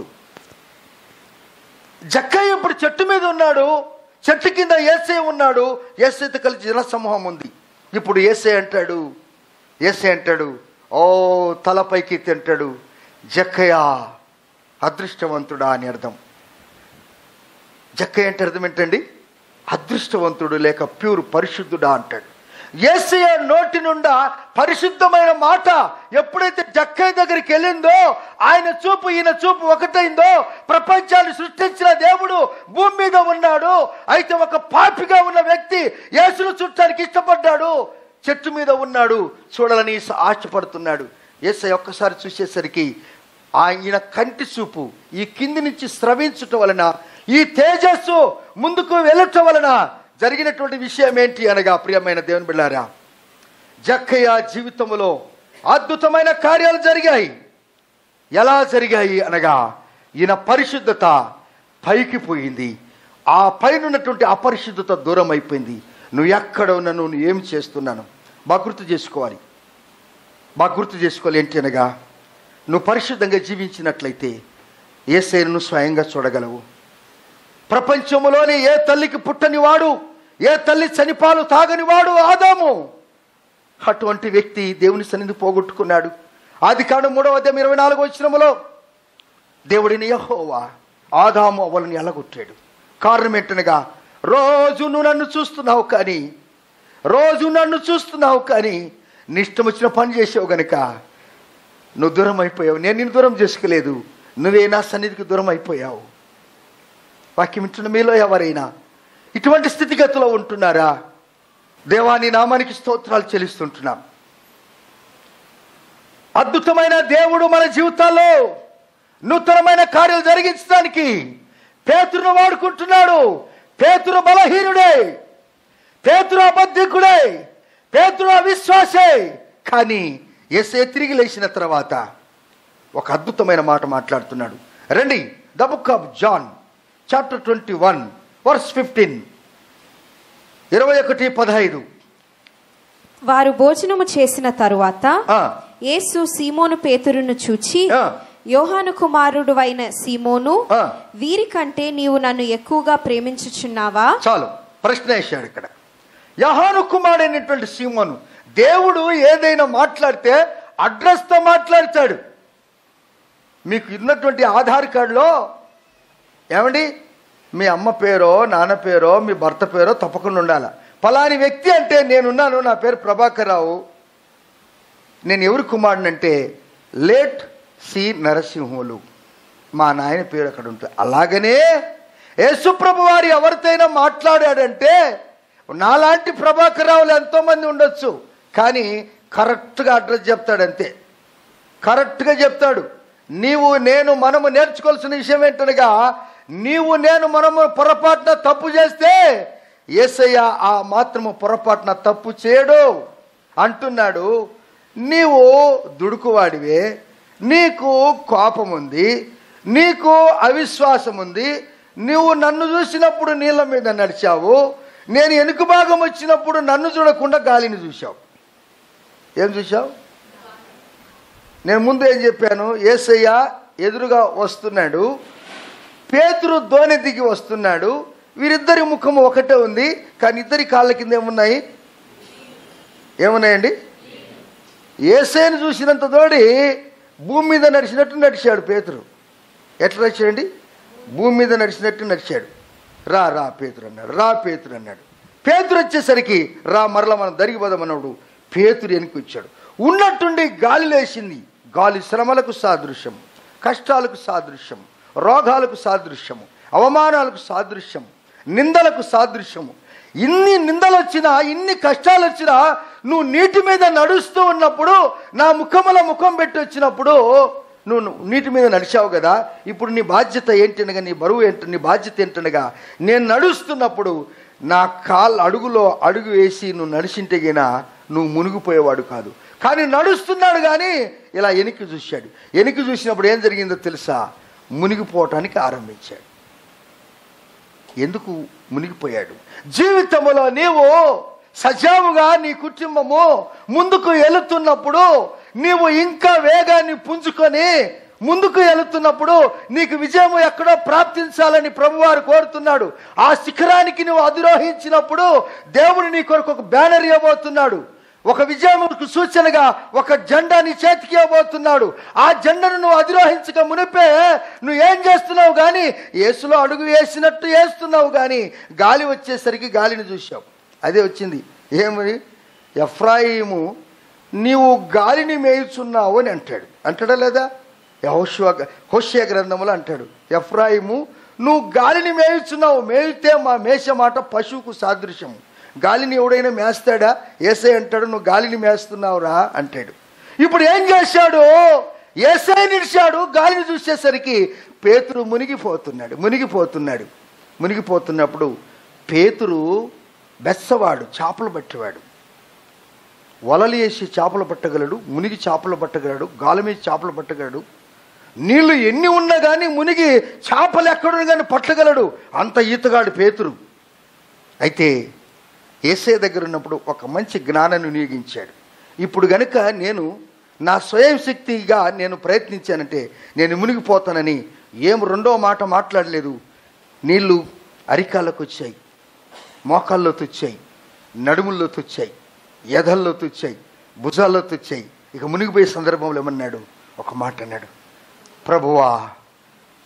జక్కయ్య ఇప్పుడు చెట్టు మీద ఉన్నాడు చెట్టు కింద ఏసే ఉన్నాడు ఏసైతో కలిసి జనసమూహం ఉంది ఇప్పుడు ఏసే అంటాడు ఏసే అంటాడు ఓ తలపైకి తింటాడు జక్కయ్య అదృష్టవంతుడా అని అర్థం జక్కయ్య అంటే అర్థం ఏంటండి అదృష్టవంతుడు లేక ప్యూర్ పరిశుద్ధుడా అంటాడు ఏసయ్య నోటి నుండా పరిశుద్ధమైన మాట ఎప్పుడైతే జక్కయ్య దగ్గరికి వెళ్ళిందో ఆయన చూపు ఈయన చూపు ఒకటైందో ప్రపంచాన్ని సృష్టించిన దేవుడు భూమి మీద ఉన్నాడు అయితే ఒక పాపిగా ఉన్న వ్యక్తి యేసును చుట్టానికి ఇష్టపడ్డాడు చెట్టు మీద ఉన్నాడు చూడాలని ఆశపడుతున్నాడు ఏసయ్య ఒక్కసారి చూసేసరికి ఆయన కంటి చూపు ఈ కింది నుంచి స్రవించటం వలన ఈ తేజస్సు ముందుకు వెళ్ళటం వలన జరిగినటువంటి విషయం ఏంటి అనగా ప్రియమైన దేవుని బిళ్ళారా జక్కయ్య జీవితంలో అద్భుతమైన కార్యాలు జరిగాయి ఎలా జరిగాయి అనగా ఈయన పరిశుద్ధత పైకి పోయింది ఆ పైన ఉన్నటువంటి అపరిశుద్ధత దూరం అయిపోయింది నువ్వు ఎక్కడ ఉన్నా నువ్వు ఏం చేస్తున్నాను మా గుర్తు చేసుకోవాలి మా గుర్తు చేసుకోవాలి ఏంటి అనగా నువ్వు పరిశుద్ధంగా జీవించినట్లయితే ఏ శైలిను స్వయంగా చూడగలవు ప్రపంచంలోనే ఏ తల్లికి పుట్టని వాడు ఏ తల్లి చనిపాలు తాగని వాడు ఆదాము అటువంటి వ్యక్తి దేవుని సన్నిధి పోగొట్టుకున్నాడు ఆది కాండం మూడవ అధ్యాయం ఇరవై నాలుగు వచ్చినములో దేవుడిని యహోవా ఆదాము అవ్వలను ఎలగొట్టాడు కారణం ఏంటనగా రోజు నువ్వు నన్ను చూస్తున్నావు కానీ రోజు నన్ను చూస్తున్నావు కానీ నీ ఇష్టం వచ్చిన పని చేసావు గనుక నువ్వు దూరం అయిపోయావు నేను నిన్ను దూరం చేసుకోలేదు నువ్వే నా సన్నిధికి దూరం అయిపోయావు వాక్యం వింటున్న మీలో ఎవరైనా ఇటువంటి స్థితిగతిలో ఉంటున్నారా దేవాని నామానికి స్తోత్రాలు చెల్లిస్తుంటున్నాం అద్భుతమైన దేవుడు మన జీవితాల్లో నూతనమైన కార్యాలు జరిగించడానికి పేతురును వాడుకుంటున్నాడు పేతురు బలహీనుడే పేతురు అబద్ధికుడే పేతురు అవిశ్వాసే కానీ ఎస్ఏ తిరిగి లేచిన తర్వాత ఒక అద్భుతమైన మాట మాట్లాడుతున్నాడు రండి the book of John chapter twenty one verse fifteen ఇరవై ఒకటి పదహైదు వారు భోజనము చేసిన తరువాత ఆ, యేసు సీమోను పేతురును చూచి ఆ. యోహాను కుమారుడు అయిన సీమోను ఆ. వీరికంటే నీవు నన్ను ఎక్కువగా ప్రేమించుచున్నావా చాలు ప్రశ్న వేశాడు ఇక్కడ యహాను కుమారుడైనటువంటి సీమోను దేవుడు ఏదైనా మాట్లాడితే అడ్రస్తో మాట్లాడతాడు మీకు ఉన్నటువంటి ఆధార్ కార్డులో ఏమండి మీ అమ్మ పేరో నాన్న పేరో మీ భర్త పేరో తప్పకుండా ఉండాలి ఫలాని వ్యక్తి అంటే నేనున్నాను నా పేరు ప్రభాకర్ రావు నేను ఎవరి కుమారుడంటే లేట్ సి నరసింహులు మా నాయన పేరు అక్కడ ఉంటుంది అలాగనే యేసుప్రభు వారు ఎవరితోనైనా మాట్లాడాడంటే నాలాంటి ప్రభాకర్ రావులు ఎంతోమంది ఉండొచ్చు కానీ కరెక్ట్గా అడ్రస్ చెప్తాడంతే కరెక్ట్గా చెప్తాడు నీవు నేను మనము నేర్చుకోవాల్సిన విషయం ఏంటనగా నీవు నేను మనము పొరపాటున తప్పు చేస్తే ఏసయ్య ఆ మాత్రము పొరపాటున తప్పు చేయడు అంటున్నాడు నీవు దుడుకువాడివే నీకు కోపం ఉంది నీకు అవిశ్వాసం ఉంది నువ్వు నన్ను చూసినప్పుడు నీళ్ళ మీద నడిచావు నేను వెనుక భాగం వచ్చినప్పుడు నన్ను చూడకుండా గాలిని చూశావు ఏం చూశావు నేను ముందు ఏం చెప్పాను ఏసయ్య ఎదురుగా వస్తున్నాడు పేతురు దోణి దిగి వస్తున్నాడు వీరిద్దరి ముఖము ఒకటే ఉంది కానీ ఇద్దరి కాళ్ళ కింద ఏమున్నాయి ఏమున్నాయండి ఏసైని చూసినంత తోడి భూమి మీద నడిచినట్టు నడిచాడు పేతురు ఎట్లా నడిచాడండి భూమి మీద నడిచినట్టు నడిచాడు రా రా పేతురు అన్నాడు రా పేతురు అన్నాడు పేతురు వచ్చేసరికి రా మరల మనం దరిగిపోదామన్నాడు పేతురు వెనక్కి వచ్చాడు ఉన్నట్టుండి గాలి లేచింది గాలి శ్రమలకు సాదృశ్యం కష్టాలకు సాదృశ్యం రోగాలకు సాదృశ్యము అవమానాలకు సాదృశ్యం నిందలకు సాదృశ్యము ఇన్ని నిందలు వచ్చినా ఇన్ని కష్టాలు వచ్చినా నువ్వు నీటి మీద నడుస్తూ ఉన్నప్పుడు నా ముఖముల ముఖం పెట్టి వచ్చినప్పుడు నువ్వు నువ్వు నీటి మీద నడిచావు కదా ఇప్పుడు నీ బాధ్యత ఏంటనగా నీ బరువు ఏంటి నీ బాధ్యత ఏంటనగా నేను నడుస్తున్నప్పుడు నా కాళ్ళు అడుగులో అడుగు వేసి నువ్వు నడిచింటే గినా నువ్వు మునిగిపోయేవాడు కాదు కానీ నడుస్తున్నాడు కానీ ఇలా వెనక్కి చూశాడు వెనక్కి చూసినప్పుడు ఏం జరిగిందో తెలుసా మునిగిపోవటానికి ఆరంభించాడు ఎందుకు మునిగిపోయాడు జీవితంలో నీవు సజావుగా నీ కుటుంబము ముందుకు వెళుతున్నప్పుడు నీవు ఇంకా వేగాన్ని పుంజుకొని ముందుకు వెళుతున్నప్పుడు నీకు విజయము ఎక్కడో ప్రాప్తించాలని ప్రభువారు కోరుతున్నాడు ఆ శిఖరానికి నువ్వు అధిరోహించినప్పుడు దేవుడు నీ కొరకు ఒక బ్యానర్ ఇవ్వబోతున్నాడు ఒక విజయముకు సూచనగా ఒక జెండా నీ చేతికి ఇవ్వబోతున్నాడు ఆ జెండాను నువ్వు అధిరోహించక మునిపే నువ్వు ఏం చేస్తున్నావు కానీ యేసులో అడుగు వేసినట్టు వేస్తున్నావు కానీ గాలి వచ్చేసరికి గాలిని చూశావు అదే వచ్చింది ఏమని ఎఫ్రాయిము నీవు గాలిని మేయుచున్నావు అని అంటాడు అంటాడా లేదా యహోషువ హోషియ గ్రంథములు అంటాడు ఎఫ్రాయిము నువ్వు గాలిని మేయుచున్నావు మేయితే మా మేసే మాట పశువుకు సాదృశ్యము గాలిని ఎవడైనా మేస్తాడా ఏసై అంటాడు నువ్వు గాలిని మేస్తున్నావురా అంటాడు ఇప్పుడు ఏం చేశాడు ఏసై నిలిచాడు గాలిని చూసేసరికి పేతురు మునిగిపోతున్నాడు మునిగిపోతున్నాడు మునిగిపోతున్నప్పుడు పేతురు బెස්සవాడు చేపలు పట్టేవాడు వలలు వేసి చేపలు పట్టగలడు మునిగి చేపలు పట్టగలడు గాలి మీద చేపలు పట్టగలడు నీళ్లు ఎన్ని ఉన్నా కానీ మునిగి చేపలు ఎక్కడున్నా కానీ పట్టగలడు అంత ఈతగాడు పేతురు అయితే ఏసే దగ్గర ఉన్నప్పుడు ఒక మంచి జ్ఞానాన్ని వినియోగించాడు ఇప్పుడు గనుక నేను నా స్వయం శక్తిగా నేను ప్రయత్నించానంటే నేను మునిగిపోతానని ఏం రెండో మాట మాట్లాడలేదు నీళ్లు అరికాళ్ళకు వచ్చాయి మోకాల్లో తుచ్చాయి నడుముల్లో తుచ్చాయి ఎదల్లో తుచ్చాయి భుజాల్లో తుచ్చాయి ఇక మునిగిపోయే సందర్భంలో ఏమన్నాడు ఒక మాట అన్నాడు ప్రభువా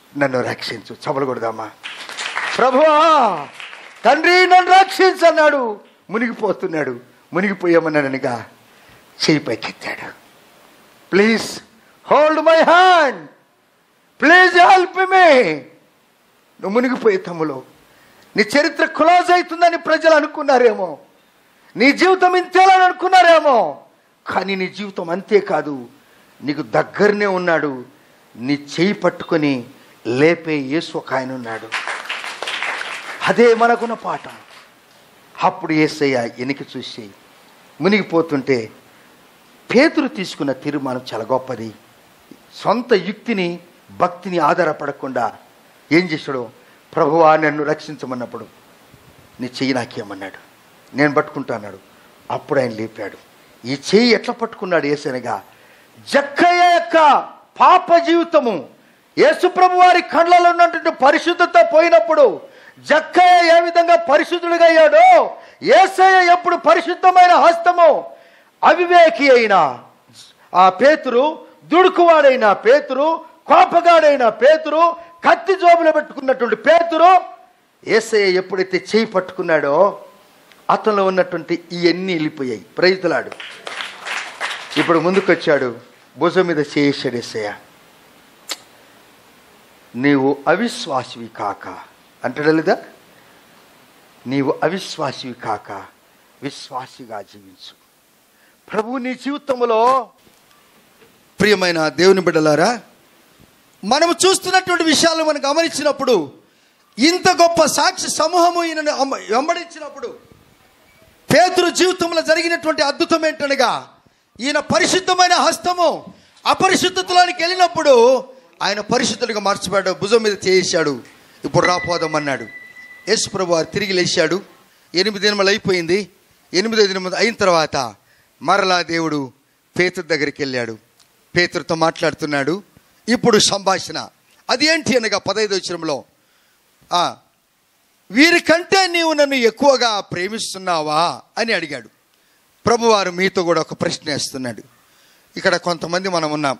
నన్ను రక్షించు చపలు కొడదామా ప్రభువా తండ్రి నన్ను రక్షించు అన్నాడు మునిగిపోతున్నాడు మునిగిపోయామన్నాడనగా చేయి పైకెత్తాడు please hold my hand please help me నువ్వు మునిగిపోయే తమ్ములో నీ చరిత్ర క్లోజ్ అవుతుందని ప్రజలు అనుకున్నారేమో నీ జీవితం ఇంతేలని అనుకున్నారేమో కానీ నీ జీవితం అంతేకాదు నీకు దగ్గరనే ఉన్నాడు నీ చేయి పట్టుకొని లేపే యేసు ఒక ఆయన ఉన్నాడు అదే మనకున్న పాట అప్పుడు ఏసయ్య వెనక్కి చూసి మునిగిపోతుంటే పేతురు తీసుకున్న తీర్మానం చాలా గొప్పది సొంత యుక్తిని భక్తిని ఆధారపడకుండా ఏం చేశాడు ప్రభువా నన్ను రక్షించమన్నప్పుడు నీ చెయ్యి నాకేమన్నాడు నేను పట్టుకుంటా అన్నాడు అప్పుడు ఆయన లేపాడు ఈ చెయ్యి ఎట్లా పట్టుకున్నాడు ఏసనగా జక్కయ్య యొక్క పాప జీవితము యేసుప్రభు వారి కళ్ళలో ఉన్నటువంటి పరిశుద్ధత పోయినప్పుడు జక్కయ్య ఏ విధంగా పరిశుద్ధుడిగా అయ్యాడో ఏసయ్య ఎప్పుడు పరిశుద్ధమైన హస్తము అవివేకి అయిన ఆ పేతురు దుడుకువాడైన పేతురు కోపగాడైన పేతురు కత్తి జోబులో పెట్టుకున్నటువంటి పేతురు ఏసయ్య ఎప్పుడైతే చేయి పట్టుకున్నాడో అతనిలో ఉన్నటువంటి ఇవన్నీ వెళ్ళిపోయాయి ప్రైతులాడు ఇప్పుడు ముందుకొచ్చాడు భుజం మీద చేసాడు ఏసయ్య నీవు అవిశ్వాసివి కాక అంటాడు లేదా నీవు అవిశ్వాసివి కాక విశ్వాసిగా జీవించు ప్రభు నీ జీవితంలో ప్రియమైన దేవుని బిడ్డలారా మనము చూస్తున్నటువంటి విషయాలు మనం గమనించినప్పుడు ఇంత గొప్ప సాక్షి సమూహము ఈయనను అమ్మ- వెంబడించినప్పుడు పేతురు జీవితంలో జరిగినటువంటి అద్భుతం ఏంటనగా ఈయన పరిశుద్ధమైన హస్తము అపరిశుద్ధతలోనికి వెళ్ళినప్పుడు ఆయన పరిశుద్ధుడిగా మార్చబడ్డాడు భుజం మీద చేసాడు ఇప్పుడు రాపోదాం అన్నాడు యేసు ప్రభు వారు తిరిగి లేచాడు ఎనిమిది దినములు అయిపోయింది ఎనిమిదో దినములు అయిన తర్వాత మరలా దేవుడు పేతురు దగ్గరికి వెళ్ళాడు పేతురుతో మాట్లాడుతున్నాడు ఇప్పుడు సంభాషణ అది ఏంటి అనగా పదహైదు వచ్చరంలో ఆ వీరికంటే నీవు నన్ను ఎక్కువగా ప్రేమిస్తున్నావా అని అడిగాడు ప్రభువారు మీతో కూడా ఒక ప్రశ్న వేస్తున్నాడు ఇక్కడ కొంతమంది మనం ఉన్నాం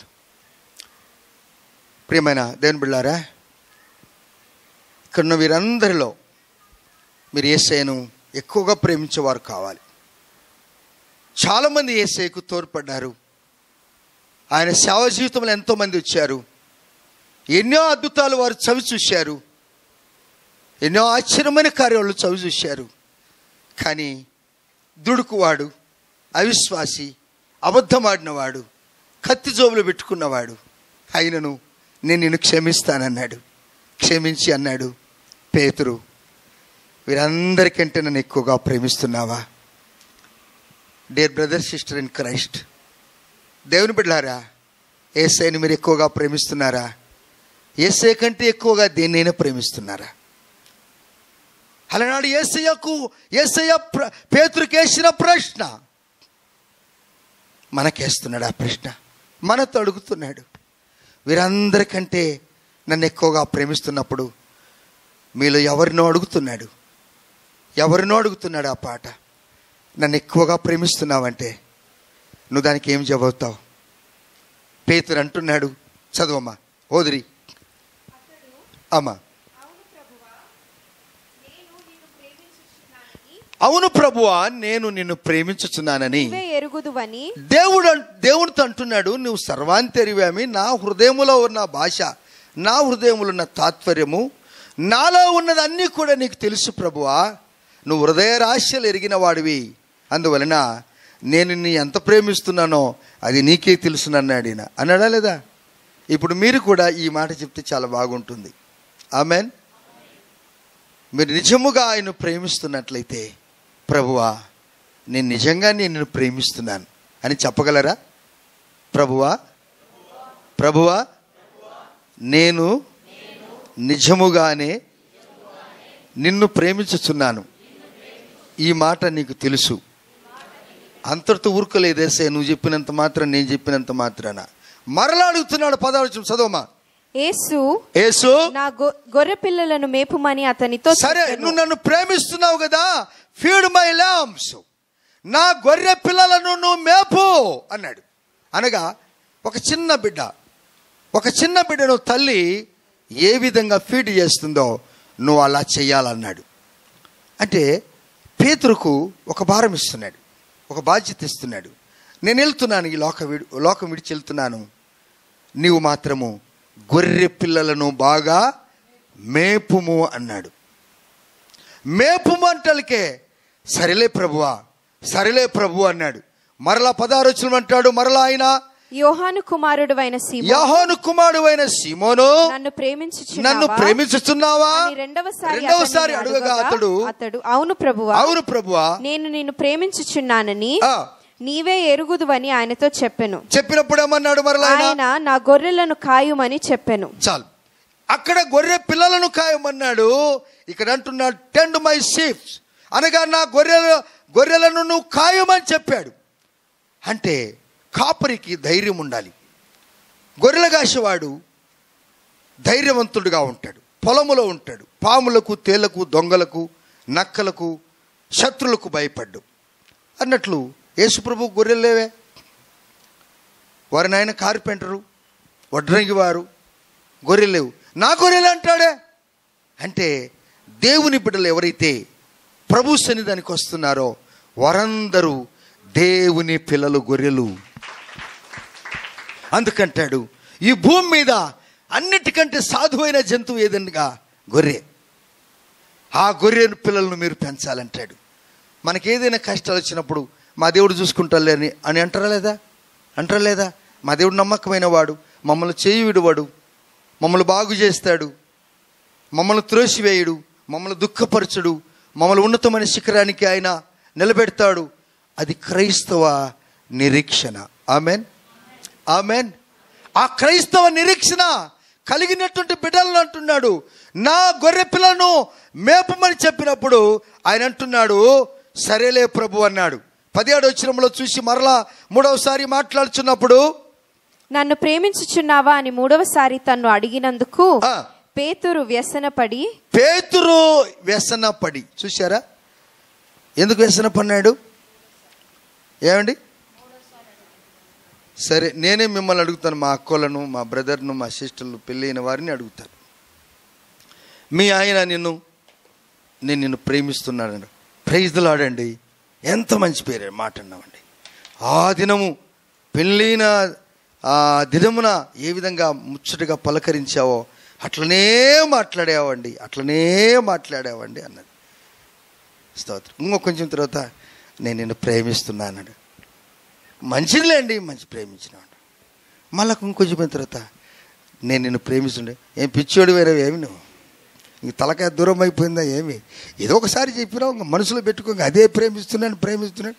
ప్రియమైన దేవుని బిళ్ళారా ఇక్కడ ఉన్న వీరందరిలో మీరు ఏసైను ఎక్కువగా ప్రేమించేవారు కావాలి చాలామంది ఏసైకు తోడ్పడ్డారు ఆయన సేవ జీవితంలో ఎంతోమంది వచ్చారు ఎన్నో అద్భుతాలు వారు చవి చూశారు ఎన్నో ఆశ్చర్యమైన కార్యాలు చవి చూశారు కానీ దుడుకువాడు అవిశ్వాసి అబద్ధమాడినవాడు కత్తి జోబులు పెట్టుకున్నవాడు అయినను నేను నిన్ను క్షమిస్తానన్నాడు క్షమించి అన్నాడు పేతురు వీరందరికంటే నన్ను ఎక్కువగా ప్రేమిస్తున్నావా dear brother sister in Christ దేవుని బిడ్డారా ఏసైని మీరు ఎక్కువగా ప్రేమిస్తున్నారా ఏసై కంటే ఎక్కువగా దేన్నైనా ప్రేమిస్తున్నారా అలనాడు ఏసయ్యకు ఏసయ్య ప్ర పేతురికి వేసిన ప్రశ్న మనకేస్తున్నాడు ఆ ప్రశ్న మనతో అడుగుతున్నాడు వీరందరికంటే నన్ను ఎక్కువగా ప్రేమిస్తున్నప్పుడు మీలో ఎవరినో అడుగుతున్నాడు ఎవరినో అడుగుతున్నాడు ఆ పాట నన్ను ఎక్కువగా ప్రేమిస్తున్నావంటే నువ్వు దానికి ఏం జవాబుతావు పేతురు అంటున్నాడు చదవమ్మా ఓదిరి అమ్మా అవును ప్రభువా నేను నిన్ను ప్రేమించుచున్నానని నువ్వే ఎరుగుదువని దేవుడు అన్- దేవుడితో అంటున్నాడు నువ్వు సర్వాంతరివామి నా హృదయములో ఉన్న భాష నా హృదయములో ఉన్న తాత్పర్యము నాలో ఉన్నది అన్నీ కూడా నీకు తెలుసు ప్రభువా నువ్వు హృదయ రాశిలు ఎరిగిన వాడివి అందువలన నేను నీ ఎంత ప్రేమిస్తున్నానో అది నీకే తెలుసునన్నాడు ఈయన అన్నాడా లేదా ఇప్పుడు మీరు కూడా ఈ మాట చెప్తే చాలా బాగుంటుంది ఆమెన్ మీరు నిజముగా ఆయన ప్రేమిస్తున్నట్లయితే ప్రభువా నేను నిజంగా నిన్ను ప్రేమిస్తున్నాను అని చెప్పగలరా ప్రభువా ప్రభువా నేను నిజముగానే నిన్ను ప్రేమించుచున్నాను ఈ మాట నీకు తెలుసు అంతటితో ఊరుకోలేదేసే నువ్వు చెప్పినంత మాత్రం నేను చెప్పినంత మాత్రాన మరలా అడుగుతున్నాడు పదార్థం చదవమా యేసు యేసు నా గొ- గొర్రె పిల్లలను మేపుమని అతనితో సరే చెప్పెను. నువ్వు నన్ను ప్రేమిస్తున్నావు కదా ఫీడ్ మై ల్యాంప్స్ నా గొర్రె పిల్లలను నువ్వు మేపు అన్నాడు అనగా ఒక చిన్న బిడ్డ ఒక చిన్న బిడ్డను తల్లి ఏ విధంగా ఫీడ్ చేస్తుందో నువ్వు అలా చేయాలన్నాడు అంటే పేతురుకు ఒక భారం ఇస్తున్నాడు ఒక బాధ్యత ఇస్తున్నాడు నేను వెళ్తున్నాను ఈ లోక విడి లోకం విడిచి వెళ్తున్నాను నీవు మాత్రము గొర్రె పిల్లలను బాగా మేపుము అన్నాడు మేపుము అంటలకే సరేలే ప్రభువా సరేలే ప్రభు అన్నాడు మరలా పదారోచనం అంటాడు మరలా ఆయన యోహాను కుమారుడు అయిన సీమోను యహోను కుమారుడు అయిన సీమోను నన్ను ప్రేమించు నన్ను ప్రేమించుతున్నావా రెండవసారి రెండవసారి అతనిని అడుగగా అతడు అతడు అవును ప్రభువా అవును ప్రభువా నేను నిన్ను ప్రేమించుచున్నానని ఆ, నీవే ఎరుగుదువని ఆయనతో చెప్పెను చెప్పినప్పుడు ఏమన్నాడు మరలా ఆయన ఆయన నా గొర్రెలను కాయుమని చెప్పెను చాలు అక్కడ గొర్రె పిల్లలను ఖాయమన్నాడు ఇక్కడ అంటున్నాడు టెండ్ మై షీప్స్ అనగా నా గొర్రెల గొర్రెలను నువ్వు ఖాయమని చెప్పాడు అంటే కాపరికి ధైర్యం ఉండాలి గొర్రెల కాసేవాడు ధైర్యవంతుడుగా ఉంటాడు పొలములో ఉంటాడు పాములకు తేళ్లకు దొంగలకు నక్కలకు శత్రులకు భయపడ్డు అన్నట్లు యేసుప్రభు గొర్రెలు లేవే వారి నాయన కార్పెంటరు వడ్రంగి వారు గొర్రెలు లేవు నా గొర్రెలు అంటాడే అంటే దేవుని బిడ్డలు ఎవరైతే ప్రభు సన్నిధానికి వస్తున్నారో వారందరూ దేవుని పిల్లలు గొర్రెలు అందుకంటాడు ఈ భూమి మీద అన్నిటికంటే సాధువైన జంతువు ఏదనగా గొర్రె ఆ గొర్రె పిల్లలను మీరు పెంచాలంటాడు మనకి ఏదైనా కష్టాలు వచ్చినప్పుడు మా దేవుడు చూసుకుంటాలే అని అని అంటారా లేదా అంటారా లేదా మా దేవుడు నమ్మకమైన వాడు మమ్మల్ని చేయి విడువాడు మమ్మల్ని బాగు చేస్తాడు మమ్మల్ని త్రోసివేయుడు మమ్మల్ని దుఃఖపరచుడు మమ్మల్ని ఉన్నతమైన శిఖరానికి ఆయన నిలబెడతాడు అది క్రైస్తవ నిరీక్షణ ఆమెన్ ఆమెన్ ఆ క్రైస్తవ నిరీక్షణ కలిగినటువంటి బిడ్డలను అంటున్నాడు నా గొర్రె పిల్లను మేపమని చెప్పినప్పుడు ఆయన అంటున్నాడు సరేలే ప్రభు అన్నాడు పదిహేడు వచ్చినంలో చూసి మరలా మూడవసారి మాట్లాడుచున్నప్పుడు నన్ను ప్రేమించుచున్నావా అని మూడవసారి తన్ను అడిగినందుకు ఆ. పేతురు వ్యసనపడి పేతురు వ్యసన పడి చూశారా ఎందుకు వ్యసన పడినాడు ఏమండి సరే నేనే మిమ్మల్ని అడుగుతాను మా అక్కోలను మా బ్రదర్ను మా సిస్టర్లు పెళ్ళైన వారిని అడుగుతాను మీ ఆయన నిన్ను నేను నిన్ను ప్రేమిస్తున్నాను ప్రైజ్లాడండి ఎంత మంచి పేరు మాట అన్నామండి ఆ దినము పెళ్ళైన ఆ దినమున ఏ విధంగా ముచ్చటగా పలకరించావో అట్లనే మాట్లాడావండి అట్లనే మాట్లాడావండి అన్నది స్తోత్రం ఇంకో కొంచెం తర్వాత నేను నిన్ను ప్రేమిస్తున్నా అన్నాడు మంచిదిలేండి మంచి ప్రేమించినాడు మళ్ళా ఇంకొంచెం పోయిన తర్వాత నేను నిన్ను ప్రేమిస్తుండే ఏం పిచ్చోడు వేరే ఏమి నువ్వు ఇంక తలకాయ దూరం అయిపోయిందా ఏమి ఏదో ఒకసారి చెప్పినావు ఇంక మనసులో పెట్టుకో ఇంక అదే ప్రేమిస్తున్నాను ప్రేమిస్తున్నాను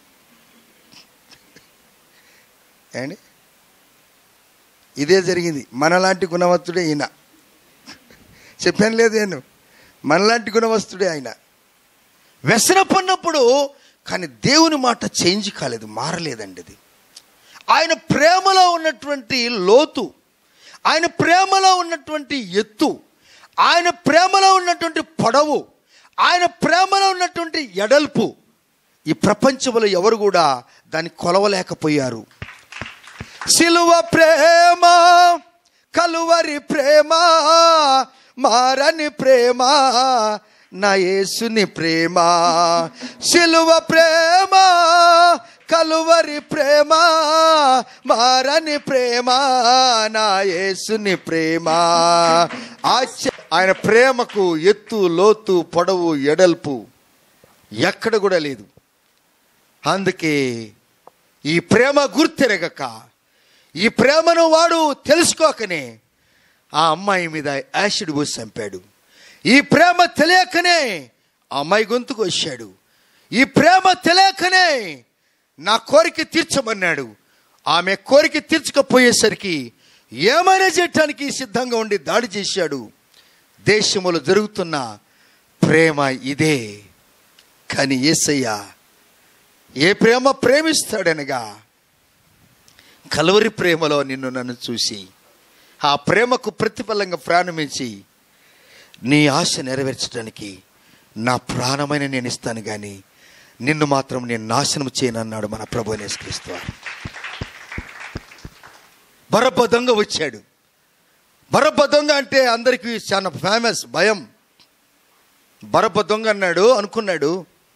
ఏమండి ఇదే జరిగింది మనలాంటి గుణవంతుడే ఈయన చెప్పాను లేదు నేను మనలాంటి గుణవస్తుడే ఆయన వ్యసన పడినప్పుడు కానీ దేవుని మాట చేంజ్ కాలేదు మారలేదండి అది ఆయన ప్రేమలో ఉన్నటువంటి లోతు ఆయన ప్రేమలో ఉన్నటువంటి ఎత్తు ఆయన ప్రేమలో ఉన్నటువంటి పొడవు ఆయన ప్రేమలో ఉన్నటువంటి ఎడల్పు ఈ ప్రపంచంలో ఎవరు కూడా దాన్ని కొలవలేకపోయారు సిలువ ప్రేమ కలువరి ప్రేమ మారని ప్రేమ నా యేసుని ప్రేమ సిలువ ప్రేమ కలువరి ప్రేమ మారని ప్రేమ నా యేసుని ప్రేమ ఆశ్చర్య ఆయన ప్రేమకు ఎత్తు లోతు పొడవు ఎడల్పు ఎక్కడ కూడా లేదు అందుకే ఈ ప్రేమ గుర్తెరగక ఈ ప్రేమను వాడు తెలుసుకోకనే ఆ అమ్మాయి మీద యాసిడ్ పోసి చంపాడు ఈ ప్రేమ తెలియకనే ఆ అమ్మాయి గొంతుకు వచ్చాడు ఈ ప్రేమ తెలియకనే నా కోరిక తీర్చమన్నాడు ఆమె కోరిక తీర్చకపోయేసరికి ఏమైనా చేయటానికి సిద్ధంగా ఉండి దాడి చేశాడు దేశములో జరుగుతున్న ప్రేమ ఇదే కానీ ఏసయ్య ఏ ప్రేమ ప్రేమిస్తాడనగా కలవరి ప్రేమలో నిన్ను నన్ను చూసి ఆ ప్రేమకు ప్రతిఫలంగా ప్రాణమించి నీ ఆశ నెరవేర్చడానికి నా ప్రాణమైన నేను ఇస్తాను కానీ నిన్ను మాత్రం నేను నాశనం చేయనన్నాడు మన ప్రభు నేస్క్రీస్తు బరబ్బ దొంగ వచ్చాడు బరబ్బ దొంగ అంటే అందరికీ చాలా ఫేమస్ భయం బరబ్బ దొంగ అన్నాడు అనుకున్నాడు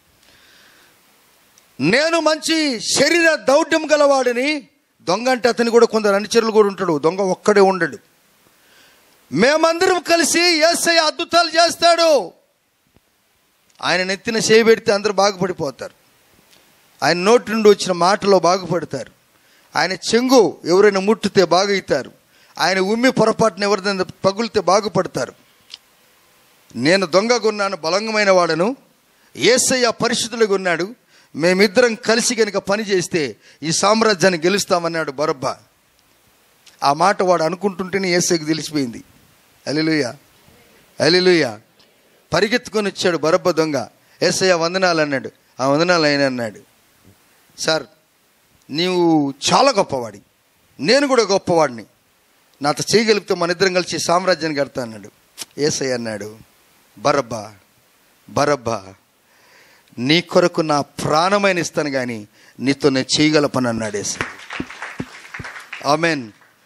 నేను మంచి శరీర దౌఢ్యం గలవాడిని దొంగ అంటే అతని కూడా కొందరు అనుచరులు కూడా ఉంటాడు దొంగ ఒక్కడే ఉండడు మేమందరం కలిసి ఏసయ్య అద్భుతాలు చేస్తాడు ఆయన నెత్తిన చేయి పెడితే అందరూ బాగుపడిపోతారు ఆయన నోటి నుండి వచ్చిన మాటలో బాగుపడతారు ఆయన చెంగు ఎవరైనా ముట్టితే బాగవుతారు ఆయన ఉమ్మి పొరపాటున ఎవరిదైనా పగులితే బాగుపడతారు నేను దొంగగా ఉన్నాను బలంగమైన వాడను ఏసయ్య పరిశుద్ధులుగా ఉన్నాడు మేమిద్దరం కలిసి కనుక పని చేస్తే ఈ సామ్రాజ్యాన్ని గెలుస్తామన్నాడు బొరబ్బ ఆ మాట వాడు అనుకుంటుంటేనే ఏసైకి తెలిసిపోయింది అలిలుయ అలిలుయ పరిగెత్తుకొని వచ్చాడు బరబ్బ దొంగ ఏసయ్య వందనాలు అన్నాడు ఆ వందనాలు ఆయన అన్నాడు సార్ నీవు చాలా గొప్పవాడి నేను కూడా గొప్పవాడిని నాతో చేయగలిగితే మన ఇద్దరం కలిసి సామ్రాజ్యాన్ని కడతా అన్నాడు ఏసయ్య అన్నాడు బరబ్బా బరబ్బా నీ కొరకు నా ప్రాణమైన ఇస్తాను కానీ నీతో నేను చేయగల పని అన్నాడు ఏసయ్య ఆమెన్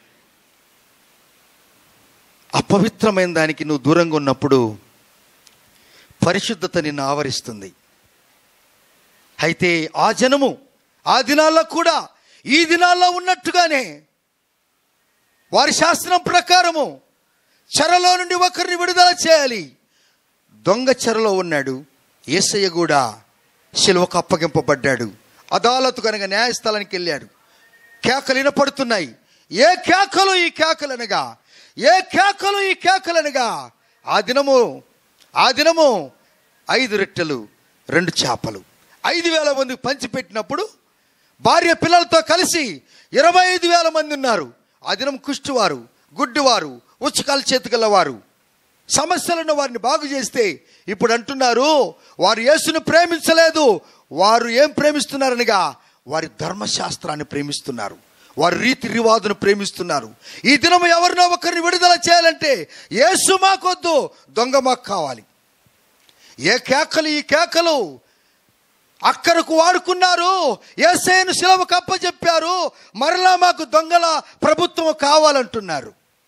అపవిత్రమైన దానికి నువ్వు దూరంగా ఉన్నప్పుడు పరిశుద్ధత నిన్ను ఆవరిస్తుంది అయితే ఆ జనము ఆ దినాల్లో కూడా ఈ దినాల్లో ఉన్నట్టుగానే వారి శాస్త్రం ప్రకారము చెరలో నుండి ఒకరిని విడుదల చేయాలి దొంగ చెరలో ఉన్నాడు ఏసయ్య కూడా శిలువకు అప్పగింపబడ్డాడు అదాలతు కనుక న్యాయస్థలానికి వెళ్ళాడు కేకలు వినపడుతున్నాయి ఏ కేకలు ఈ కేకలనగా ఏ కేకలు ఈ కేకలనగా ఆ దినము ఆ దినము ఐదు రొట్టెలు రెండు చేపలు ఐదు వేల మంది పంచిపెట్టినప్పుడు భార్య పిల్లలతో కలిసి ఇరవై ఐదు వేల మంది ఉన్నారు ఆ దినం కుష్టివారు గుడ్డివారు ఉచ్చకాల చేతిగలవారు సమస్యలను వారిని బాగు చేస్తే ఇప్పుడు అంటున్నారు వారు యేసును ప్రేమించలేదు వారు ఏం ప్రేమిస్తున్నారనగా వారి ధర్మశాస్త్రాన్ని ప్రేమిస్తున్నారు వారి రీతి రివాదును ప్రేమిస్తున్నారు ఈ దినం ఎవరినో ఒకరిని విడుదల చేయాలంటే యేసు మాకొద్దు దొంగ మాకు కావాలి ఏ కేకలు ఈ కేకలు అక్కరకు వాడుకున్నారు ఏసైను శిలవకు అప్పచెప్పారు మరలా మాకు దొంగల ప్రభుత్వం కావాలంటున్నారు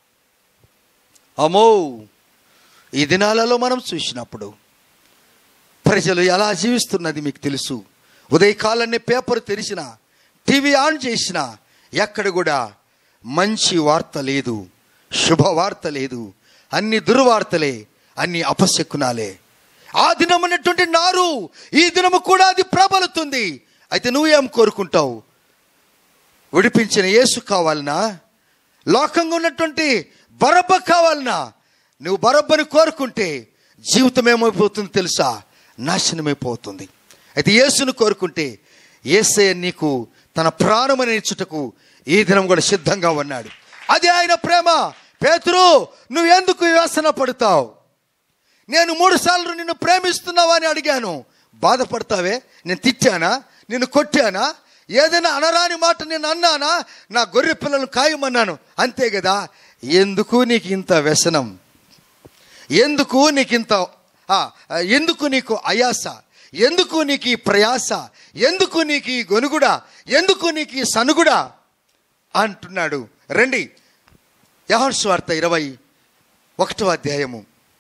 అమ్మో ఈ దినాలలో మనం చూసినప్పుడు ప్రజలు ఎలా జీవిస్తున్నది మీకు తెలుసు ఉదయకాలన్నీ పేపర్ తెరిచిన టీవీ ఆన్ చేసిన ఎక్కడ కూడా మంచి వార్త లేదు శుభవార్త లేదు అన్ని దుర్వార్తలే అన్ని అపశకునాలే ఆ దినం ఉన్నటువంటి నారు ఈ దినము కూడా అది ప్రబలుతుంది అయితే నువ్వేం కోరుకుంటావు విడిపించిన యేసు కావాలనా లోకంగా ఉన్నటువంటి బరబ్బ కావాలనా నువ్వు బరబ్బని కోరుకుంటే జీవితం ఏమైపోతుంది తెలుసా నాశనమైపోతుంది అయితే యేసును కోరుకుంటే ఏసే నీకు తన ప్రాణమని ఇచ్చుటకు ఈ దినం కూడా సిద్ధంగా ఉన్నాడు అది ఆయన ప్రేమ పేతురు నువ్వెందుకు వ్యసన పడతావు నేను మూడు సార్లు నిన్ను ప్రేమిస్తున్నావా అని అడిగాను బాధపడతావే నేను తిట్టానా నిన్ను కొట్టానా ఏదైనా అనరాని మాట నేను అన్నానా నా గొర్రె పిల్లలను ఖాయమన్నాను అంతే కదా ఎందుకు నీకు ఇంత వ్యసనం ఎందుకు నీకు ఇంత ఆ, ఎందుకు నీకు అయాస ఎందుకు నీకు ఈ ప్రయాస ఎందుకు నీకు ఈ గొనుగుడ ఎందుకు నీకు ఈ సనుగుడ అంటున్నాడు రండి యహోన్ స్వార్త ఇరవై ఒకటో అధ్యాయము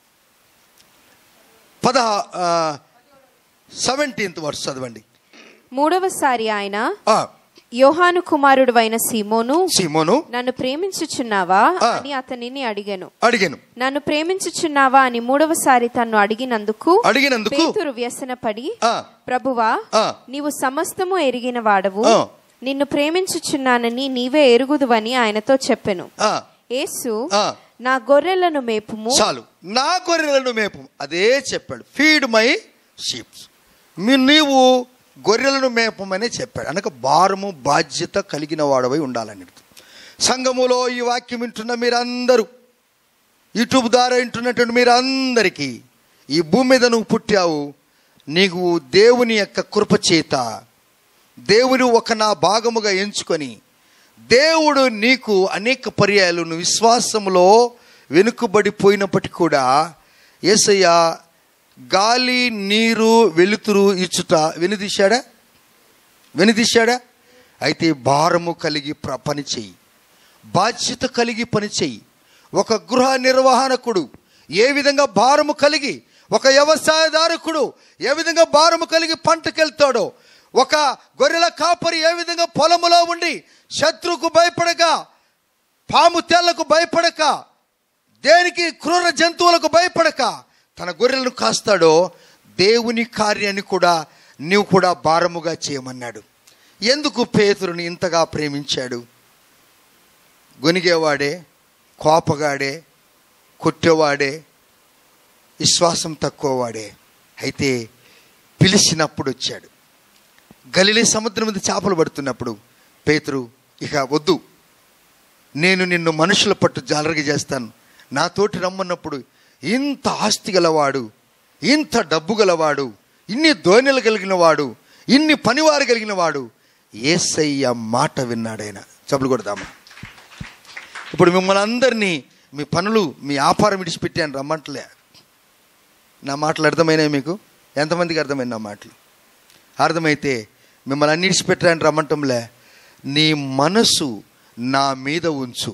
పద సెవెంటీన్త్ వర్స్ చదవండి మూడవసారి ఆయన ఆ, యోహాను కుమారుడు అయిన సీమోను సీమోను నన్ను ప్రేమించుచున్నావా ఆ. అని అతనిని అడిగాను అడిగాను నన్ను ప్రేమించుచున్నావా అని మూడవసారి తన్ను అడిగినందుకు అడిగినందుకు పేతురు వ్యసనపడి ఆ, ప్రభువా ఆ. నీవు సమస్తము ఎరిగిన వాడవు ఆ. నిన్ను ప్రేమించుచున్నానని నీవే ఎరుగుదువని ఆయనతో చెప్పెను ఆ, యేసు ఆ. నా గొర్రెలను మేపుము చాలు నా గొర్రెలను మేపు అదే చెప్పాడు ఫీడ్ మై షీప్స్ మీ నీవు గొర్రెలను మేపమని చెప్పాడు అనక భారము బాధ్యత కలిగిన వాడవై ఉండాలని సంఘములో ఈ వాక్యం వింటున్న మీరందరూ యూట్యూబ్ ద్వారా వింటున్నటువంటి మీరందరికీ ఈ భూమి మీద నువ్వు పుట్టావు నీకు దేవుని యొక్క కృప చేత దేవుని ఒక నా భాగముగా ఎంచుకొని దేవుడు నీకు అనేక పర్యాయాలు నువ్వు విశ్వాసములో వెనుకబడిపోయినప్పటికీ కూడా యేసయ్య గాలి నీరు వెలుతురు ఇచ్చుట వెనుదీశాడా వెనుదీశాడా అయితే భారము కలిగి ప్ర- పని చెయ్యి బాధ్యత కలిగి పని చెయ్యి ఒక గృహ నిర్వహణకుడు ఏ విధంగా భారము కలిగి ఒక వ్యవసాయదారకుడు ఏ విధంగా భారము కలిగి పంటకెళ్తాడో ఒక గొర్రెల కాపరి ఏ విధంగా పొలములో ఉండి శత్రువుకు భయపడక పాము తెల్లకు భయపడక దేనికి క్రూర జంతువులకు భయపడక తన గొర్రెలను కాస్తాడో దేవుని కార్యాన్ని కూడా నీవు కూడా భారముగా చేయమన్నాడు ఎందుకు పేతురుని ఇంతగా ప్రేమించాడు గొనిగేవాడే కోపగాడే కొట్టేవాడే విశ్వాసం తక్కువవాడే అయితే పిలిచినప్పుడు వచ్చాడు గలిలే సముద్రం మీద చేపలు పడుతున్నప్పుడు పేతురు ఇక వద్దు నేను నిన్ను మనుషుల పట్టు జాలరగా చేస్తాను నాతోటి రమ్మన్నప్పుడు ఇంత ఆస్తి గలవాడు ఇంత డబ్బు గలవాడు ఇన్ని ధోనిలు కలిగిన వాడు ఇన్ని పనివారు కలిగిన వాడు ఏసయ్య మాట విన్నాడైనా చెప్పులు కొడదామా ఇప్పుడు మిమ్మల్ని అందరినీ మీ పనులు మీ వ్యాపారం విడిచిపెట్టాను రమ్మంటలే నా మాటలు అర్థమైనాయి మీకు ఎంతమందికి అర్థమైంది నా మాటలు అర్థమైతే మిమ్మల్ని అన్ని విడిచిపెట్టాను రమ్మంటంలే నీ మనసు నా మీద ఉంచు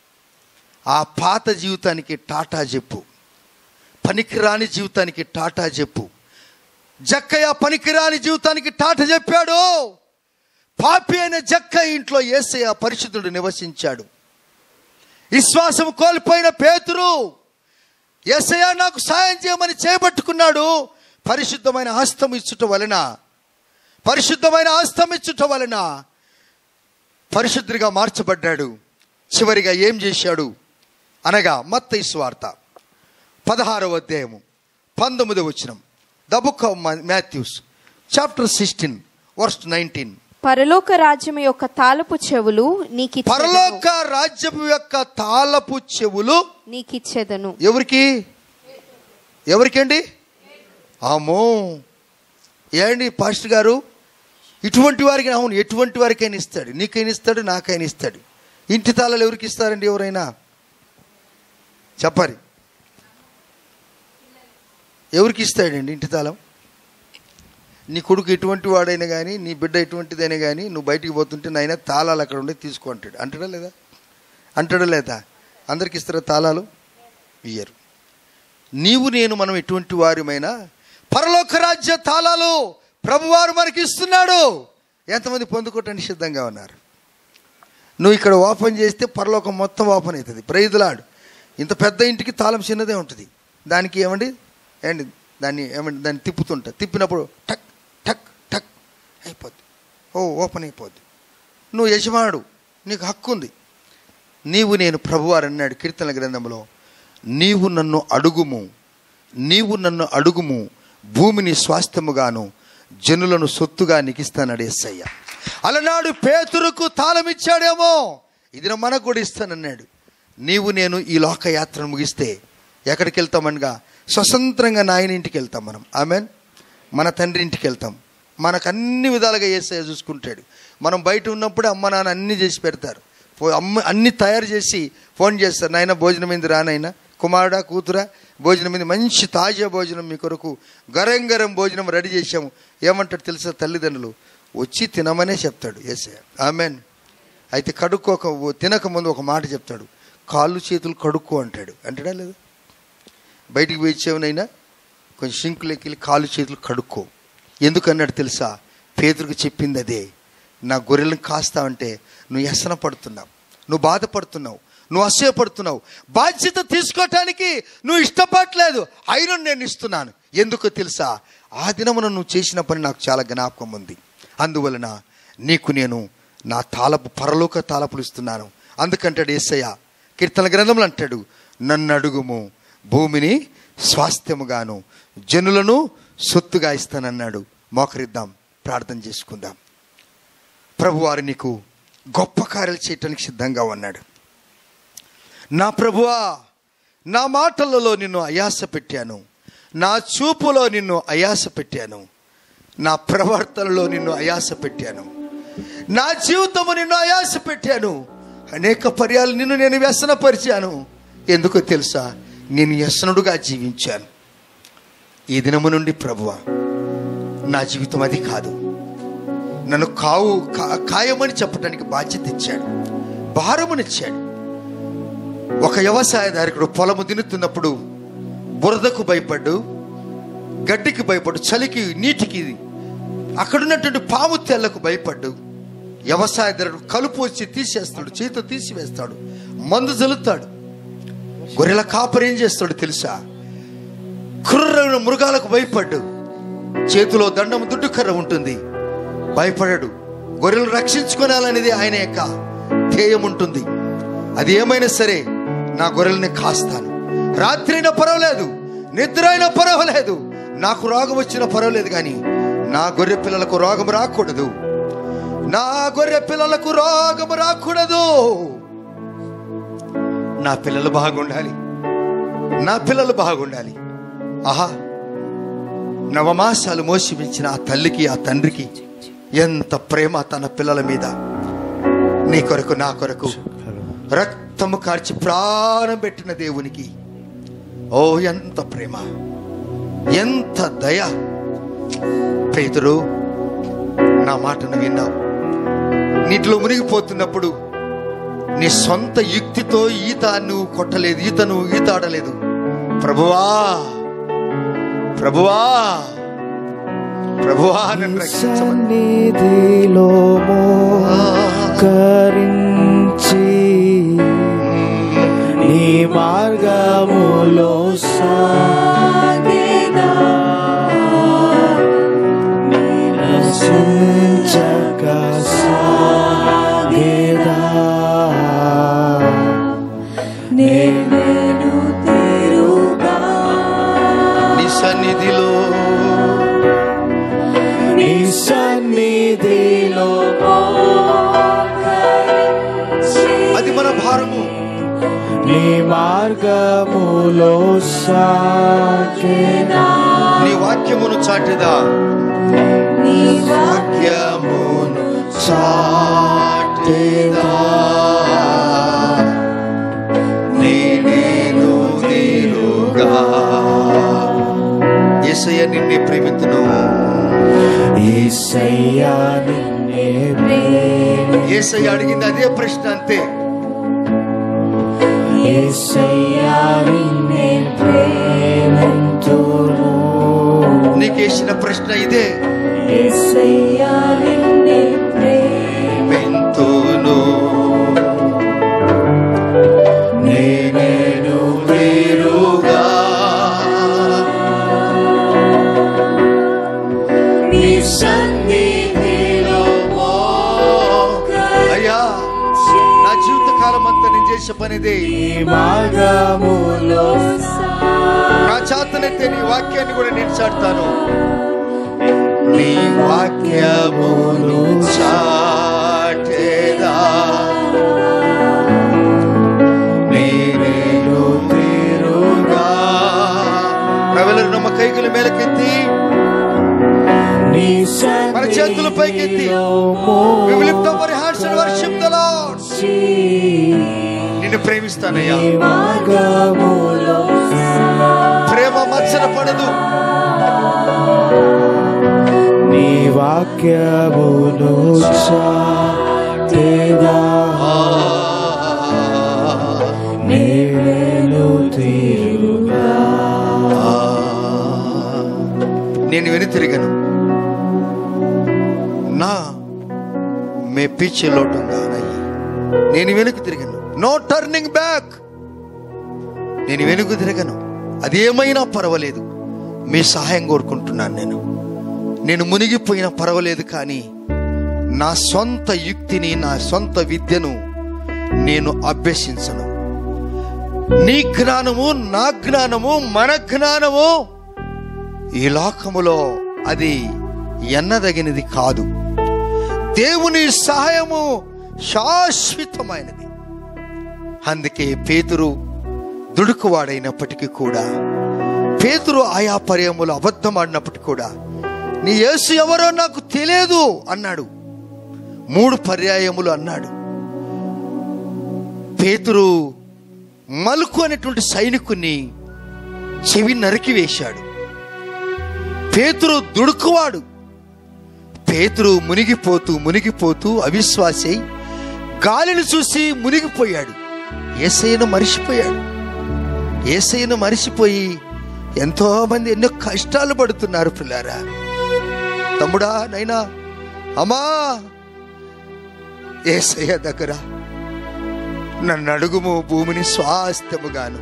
ఆ పాత జీవితానికి టాటా చెప్పు పనికిరాని జీవితానికి టాటా చెప్పు జక్కయ్య పనికిరాని జీవితానికి టాటా చెప్పాడు పాపి అయిన జక్క ఇంట్లో ఏసయ్య పరిశుద్ధుడు నివసించాడు విశ్వాసం కోల్పోయిన పేతురు ఏసయ్య నాకు సాయం చేయమని చేపట్టుకున్నాడు పరిశుద్ధమైన హస్తం ఇచ్చుట వలన పరిశుద్ధమైన హస్తం ఇచ్చుట వలన పరిశుద్ధుడిగా మార్చబడ్డాడు చివరిగా ఏం చేశాడు అనగా మత్తయి స్వార్త పదహారవ అధ్యాయము పంతొమ్మిదవ వచనం the book of Matthews chapter sixteen verse nineteen పరలోక రాజ్యం యొక్క తాలపు చెవులు నీకిచ్చెదను పరలోక రాజ్యపు యొక్క తాళపు చెవులు నీకిచ్చెదను ఎవరికి ఎవరికండి ఆమో ఏండి పాస్టర్ గారు ఇటువంటి వారికి అవును ఎటువంటి వారికైనా ఇస్తాడు నీకైనా ఇస్తాడు నాకైనా ఇస్తాడు ఇంటి తాళాలు ఎవరికి ఇస్తారండి ఎవరైనా చెప్పాలి ఎవరికి ఇస్తాడండి ఇంటి తాళం నీ కొడుకు ఎటువంటి వాడైనా కానీ నీ బిడ్డ ఎటువంటిదైనా కానీ నువ్వు బయటికి పోతుంటే నాయన తాళాలు అక్కడ ఉండే తీసుకో అంటాడు అంటాడా లేదా అంటాడా లేదా అందరికి ఇస్తారా తాళాలు ఇయ్యరు నీవు నేను మనం ఎటువంటి వారిమైనా పరలోక రాజ్య తాళాలు ప్రభువారు మనకి ఇస్తున్నాడు ఎంతమంది పొందుకోవటానికి సిద్ధంగా ఉన్నారు నువ్వు ఇక్కడ ఓపెన్ చేస్తే పరలోకం మొత్తం ఓపెన్ అవుతుంది ప్రైజులాడు ఇంత పెద్ద ఇంటికి తాళం చిన్నదే ఉంటుంది దానికి ఏమండి ఏమండి దాన్ని ఏమండి దాన్ని తిప్పుతుంటా తిప్పినప్పుడు టక్ టక్ టక్ అయిపోద్ది ఓ ఓపెన్ అయిపోద్ది నువ్వు యజమానుడు నీకు హక్కు ఉంది నీవు నేను ప్రభువారు అన్నాడు కీర్తన గ్రంథంలో నీవు నన్ను అడుగుము నీవు నన్ను అడుగుము భూమిని స్వాస్థ్యముగాను జనులను సొత్తుగా నికిస్తానడు ఎస్సయ్య అలనాడు పేతురుకు తాళం ఇచ్చాడేమో ఇది మనకు కూడా ఇస్తానన్నాడు నీవు నేను ఈ లోకయాత్రను ముగిస్తే ఎక్కడికి వెళ్తామనగా స్వతంత్రంగా నాయన ఇంటికి వెళ్తాం మనం ఆమెన్ మన తండ్రి ఇంటికి వెళ్తాం మనకు అన్ని విధాలుగా ఏసయ్య చూసుకుంటాడు మనం బయట ఉన్నప్పుడు అమ్మ నాన్న అన్ని చేసి పెడతారు ఫో- అమ్మ అన్ని తయారు చేసి ఫోన్ చేస్తారు నాయన భోజనం ఏంది రానైనా కుమారుడా కూతురా భోజనం మీద మంచి తాజా భోజనం మీ కొరకు గరం గరం భోజనం రెడీ చేశాము ఏమంటాడు తెలుసా తల్లిదండ్రులు వచ్చి తినమనే చెప్తాడు ఏసయ్య ఆమెన్ అయితే కడుక్కోక తినక ముందు ఒక మాట చెప్తాడు కాళ్ళు చేతులు కడుక్కో అంటాడు అంటాడా లేదా బయటికి పోయి ఇచ్చేవనైనా కొంచెం సింకులోకి వెళ్ళి కాళ్ళు చేతులు కడుక్కో ఎందుకన్నాడు తెలుసా పేదరికి చెప్పింది అదే నా గొర్రెలను కాస్తావంటే నువ్వు వ్యసన పడుతున్నావు నువ్వు బాధపడుతున్నావు నువ్వు అసహ్యపడుతున్నావు బాధ్యత తీసుకోవటానికి నువ్వు ఇష్టపడలేదు అయినా నేను ఇస్తున్నాను ఎందుకో తెలుసా ఆ దినమున నువ్వు చేసిన పని నాకు చాలా జ్ఞాపకం ఉంది అందువలన నీకు నేను నా తాలపు పరలోక తాలపులు ఇస్తున్నాను అందుకంటాడు ఏసయ్య కీర్తన గ్రంథంలో అంటాడు నన్ను అడుగుము భూమిని స్వాస్థ్యముగాను జనులను సొత్తుగా ఇస్తానన్నాడు మోకరిద్దాం ప్రార్థన చేసుకుందాం ప్రభువారు నీకు గొప్ప కార్యాలు చేయటానికి సిద్ధంగా ఉన్నాడు నా ప్రభువా నా మాటలలో నిన్ను అయాస పెట్టాను నా చూపులో నిన్ను అయాస పెట్టాను నా ప్రవర్తనలో నిన్ను అయాస పెట్టాను నా జీవితము నిన్ను అయాస పెట్టాను అనేక పర్యాలు నిన్ను నేను వ్యసనపరిచాను ఎందుకో తెలుసా నేను వ్యసనుడుగా జీవించాను ఈ దినము నుండి ప్రభువ నా జీవితం అది కాదు నన్ను కావు కా- ఖాయమని చెప్పడానికి బాధ్యత ఇచ్చాడు భారమునిచ్చాడు ఒక వ్యవసాయదారికుడు పొలము దిన్నుతున్నప్పుడు బురదకు భయపడ్డు గడ్డికి భయపడు చలికి నీటికి అక్కడున్నటువంటి పాము తెల్లకు భయపడ్డు వ్యవసాయదారుడు కలుపు వచ్చి తీసేస్తాడు చేత తీసివేస్తాడు మందు జల్లుతాడు గొర్రెల కాపరి ఏం చేస్తాడు తెలుసా క్రూరమైన మృగాలకు భయపడ్డు చేతిలో దండం దుడ్డు కర్ర ఉంటుంది భయపడడు గొర్రెలు రక్షించుకోవాలనేది ఆయన యొక్క ధ్యేయం ఉంటుంది అది ఏమైనా సరే నా గొర్రెల్ని కాస్తాను రాత్రి అయినా పర్వాలేదు నిద్ర అయినా పర్వాలేదు నాకు రోగం వచ్చినా పర్వాలేదు కానీ నా గొర్రె పిల్లలకు రోగం రాకూడదు నా గొర్రె పిల్లలకు రోగం రాకూడదు నా పిల్లలు బాగుండాలి నా పిల్లలు బాగుండాలి ఆహా నవమాసాలు మోసిమించిన ఆ తల్లికి ఆ తండ్రికి ఎంత ప్రేమ తన పిల్లల మీద నీ కొరకు నా కొరకు రక్తము కార్చి ప్రాణం పెట్టిన దేవునికి ఓ ఎంత ప్రేమ ఎంత దయ పేతురు నా మాటను విన్నావు నీటిలో మునిగిపోతున్నప్పుడు నీ సొంత యుక్తితో ఈత నువ్వు కొట్టలేదు ఈత నువ్వు ఈత ఆడలేదు ప్రభువా ప్రభువా ప్రభువా నన్ను రక్షించమని సన్నిధిలో మోకరించి నీ మార్గములో సాగేదా నిరసించక సాగేదా నేను తిరుగా నీ సన్నిధిలో నీ సన్నిధిలో అది మన భారము నీ మార్గములో సాగేదా నీ వాక్యమును చాటెదా నీ వాక్యమును చాటెదా నేనేను నీరుగా యేసయ్య నిన్నే ప్రేమితును యేసయ్యా నిన్నే యేసయ్య అడిగింది అదే ప్రశ్న అంతే యేసయ్యా నిన్నే ప్రేమింతును నీకేసిన ప్రశ్న ఇదే యేసయ్యా నిన్నే మెంతును నేనేను నీరుగా నీ సన్నిధిలో అయ్యా నా జీవిత కాలం అంతా నేను చేసే పనిదే నీ మార్గములో నా చేతనైతే నీ వాక్యాన్ని కూడా నేను చాటుతాను నీ వాక్యమును చాటేదా నేనేను తీరుగా ప్రవెలరు నమ్మ కైగుల మేలకెత్తి నీ మన చేతులు పైకెత్తి We will lift up our hands and worship the Lord. నిన్ను ప్రేమిస్తానయ్యా మార్గములో ప్రేమ మత్సర పడదు నీ వాక్యమును చాటేదా నేను తీరుగా నేను వెను తిరిగను నా మే పీछे लौटूंगा नहीं నేను వెనుక తిరిగను నో టర్నింగ్ బ్యాక్ నేను వెనుక తిరగను అది ఏమైనా పర్వాలేదు మీ సహాయం కోరుకుంటున్నాను నేను నేను మునిగిపోయినా పర్వాలేదు కానీ నా సొంత యుక్తిని నా సొంత విద్యను నేను అభ్యసించను నీ జ్ఞానము నా జ్ఞానము మన జ్ఞానము ఈ లోకములో అది ఎన్నదగినది కాదు దేవుని సహాయము శాశ్వతమైనది అందుకే పేతురు దుడుకువాడైనప్పటికీ కూడా పేతురు ఆయా పర్యములు అబద్ధమాడినప్పటికీ కూడా నీ యేసు ఎవరో నాకు తెలియదు అన్నాడు మూడు పర్యాయములు అన్నాడు పేతురు మలుకు అనేటువంటి సైనికుని చెవి నరికి వేశాడు పేతురు దుడుకువాడు పేతురు మునిగిపోతూ మునిగిపోతూ అవిశ్వాసి గాలిని చూసి మునిగిపోయాడు ఏసయ్యను మరిచిపోయాడు ఏసయ్యను మరిచిపోయి ఎంతో మంది ఎన్నో కష్టాలు పడుతున్నారు పిల్లారా తమ్ముడా నైనా అమ్మా ఏసయ్య దగ్గర నన్ను అడుగుము భూమిని స్వాస్థ్యముగాను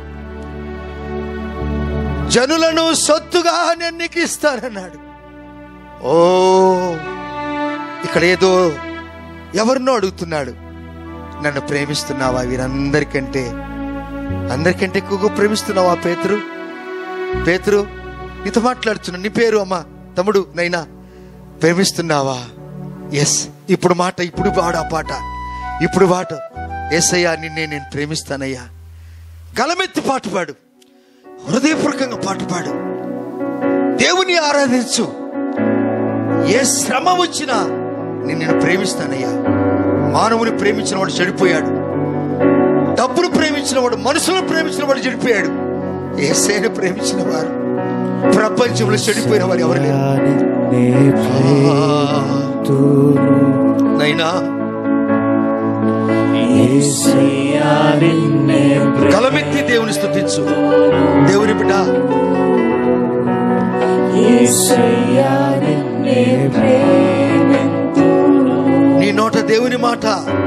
జనులను సొత్తుగా నేను నీకు ఇస్తానన్నాడు ఓ ఇక్కడ ఏదో ఎవరినో అడుగుతున్నాడు నన్ను ప్రేమిస్తున్నావా వీరందరికంటే అందరికంటే ఎక్కువగా ప్రేమిస్తున్నావా పేతురు పేతురు నీతో మాట్లాడుతున్నా నీ పేరు అమ్మా తమ్ముడు నైనా ప్రేమిస్తున్నావా ఎస్ ఇప్పుడు మాట ఇప్పుడు పాడు ఆ పాట ఇప్పుడు పాట ఎస్ అయ్యా నిన్నే నేను ప్రేమిస్తానయ్యా గలమెత్తి పాట పాడు హృదయపూర్వకంగా పాట పాడు దేవుని ఆరాధించు ఏ శ్రమ వచ్చినా నేను నిన్ను ప్రేమిస్తానయ్యా మానవుని ప్రేమించిన వాడు చెడిపోయాడు డబ్బును ప్రేమించిన వాడు మనుషులను ప్రేమించిన వాడు చెడిపోయాడు ఏసైను ప్రేమించిన వారు ప్రపంచంలో చెడిపోయిన వారు ఎవరు లేరు నిన్నే ప్రేమితును. నైనా యేసయ్యా నిన్నే గలమెత్తి దేవుని స్తుతించు దేవుని బిడ్డ యేసయ్యా నిన్నే ప్రేమితును. నీ నోట దేవుని మాట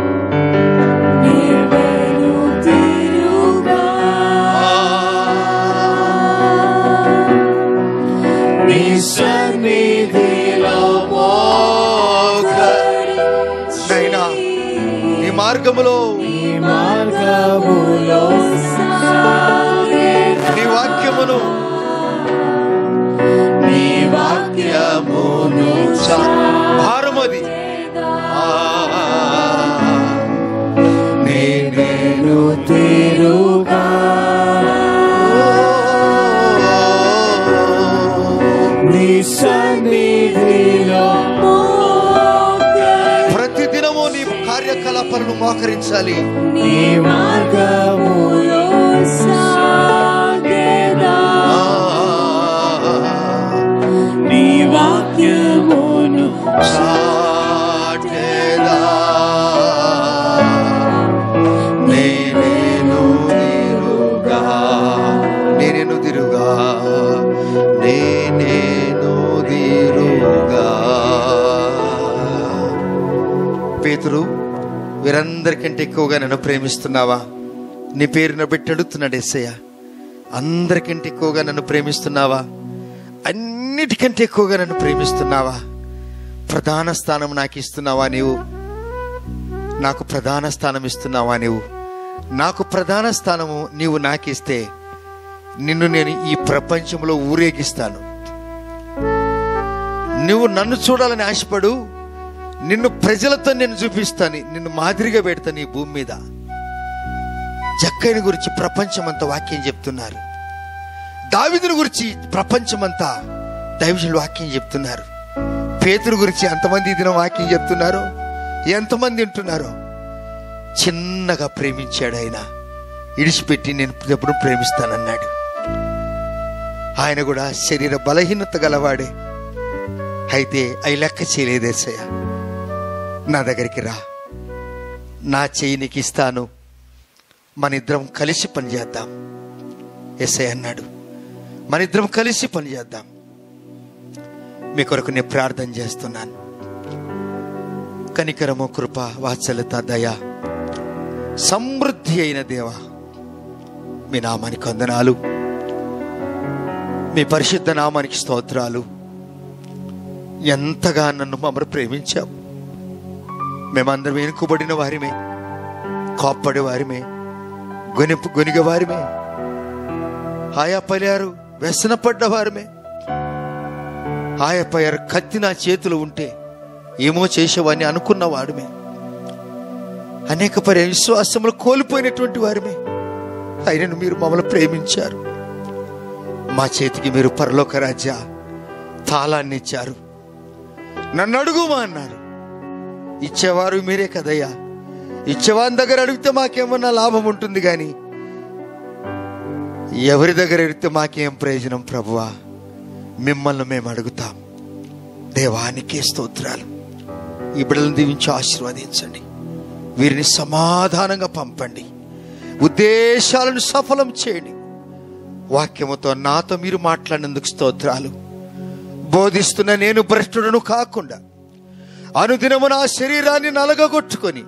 నీవెను తిరుగా నీ సన్నిధిలో నైనా నీ మార్గములో నీ మార్గములో నీ వాక్యమును నీ వాక్యమును భారమది నేను తిరుగా నీ సన్నిధిలో ప్రతి దినము నీ కార్యకలాపాలను మోకరించాలి నీ మార్గములో సాగేదా నీ వాక్యమును సాటేదా. నేనేను తిరుగా నేనేను తిరుగా నేనేను తిరుగా పేతురు వీరందరికంటే ఎక్కువగా నన్ను ప్రేమిస్తున్నావా నీ పేరున పెట్టి అడుగుతున్నాడు ఎస్సయ్య అందరికంటే ఎక్కువగా నన్ను ప్రేమిస్తున్నావా అన్నిటికంటే ఎక్కువగా నన్ను ప్రేమిస్తున్నావా ప్రధాన స్థానం నాకు ఇస్తున్నావా నీవు నాకు ప్రధాన స్థానం ఇస్తున్నావా నీవు నాకు ప్రధాన స్థానము నీవు నాకిస్తే నిన్ను నేను ఈ ప్రపంచంలో ఊరేగిస్తాను నువ్వు నన్ను చూడాలని ఆశపడు నిన్ను ప్రజలతో నేను చూపిస్తాను నిన్ను మాదిరిగా పెడతాను ఈ భూమి మీద జక్కైని గురించి ప్రపంచమంతా వాక్యం చెప్తున్నారు దావిదుని గురించి ప్రపంచమంతా దైవజులు వాక్యం చెప్తున్నారు పేతురు గురించి ఎంతమంది దినం వాక్యం చెప్తున్నారు ఎంతమంది వింటున్నారు చిన్నగా ప్రేమించాడు ఆయన ఇడిచిపెట్టి నేను ఎప్పుడు ప్రేమిస్తానన్నాడు ఆయన కూడా శరీర బలహీనత గలవాడే అయితే అవి లెక్క చేయలేదేసయ్య నా దగ్గరికి రా నా చెయ్యి నీకు ఇస్తాను మన ఇద్దరం కలిసి పనిచేద్దాం ఎస్ఐ అన్నాడు మన ఇద్దరం కలిసి పనిచేద్దాం మీ కొరకు నేను ప్రార్థన చేస్తున్నాను కనికరము కృప వాత్సల్యత దయ సమృద్ధి అయిన దేవ మీ నామానికి వందనాలు మీ పరిశుద్ధ నామానికి స్తోత్రాలు ఎంతగా నన్ను మమ్మల్ని ప్రేమించావు మేమందరం వెనుకబడిన వారిమే కోప్పడి వారిమే గొనిపు గొనిగ వారిమే ఆయా పలియారు వ్యసనపడ్డ వారిమే ఆయపయ్యారు కత్తి నా చేతులు ఉంటే ఏమో చేసేవాడిని అనుకున్న వాడిమే అనేక పరి విశ్వాసములు కోల్పోయినటువంటి వారిమే అయినను మీరు మమ్మల్ని ప్రేమించారు మా చేతికి మీరు పరలోక రాజ్య తాళాన్ని ఇచ్చారు నన్ను అడుగుమా అన్నారు ఇచ్చేవారు మీరే కదయ్యా ఇచ్చేవాని దగ్గర అడిగితే మాకేమన్నా లాభం ఉంటుంది కానీ ఎవరి దగ్గర అడిగితే మాకేం ప్రయోజనం ప్రభువా మిమ్మల్ని మేము అడుగుతాం దేవానికే స్తోత్రాలు ఈ బిడ్డలను దీవించి ఆశీర్వదించండి వీరిని సమాధానంగా పంపండి ఉద్దేశాలను సఫలం చేయండి వాక్యముతో నాతో మీరు మాట్లాడినందుకు స్తోత్రాలు బోధిస్తున్న నేను భ్రష్టుడను కాకుండా అనుదినము నా శరీరాన్ని నలగగొట్టుకొని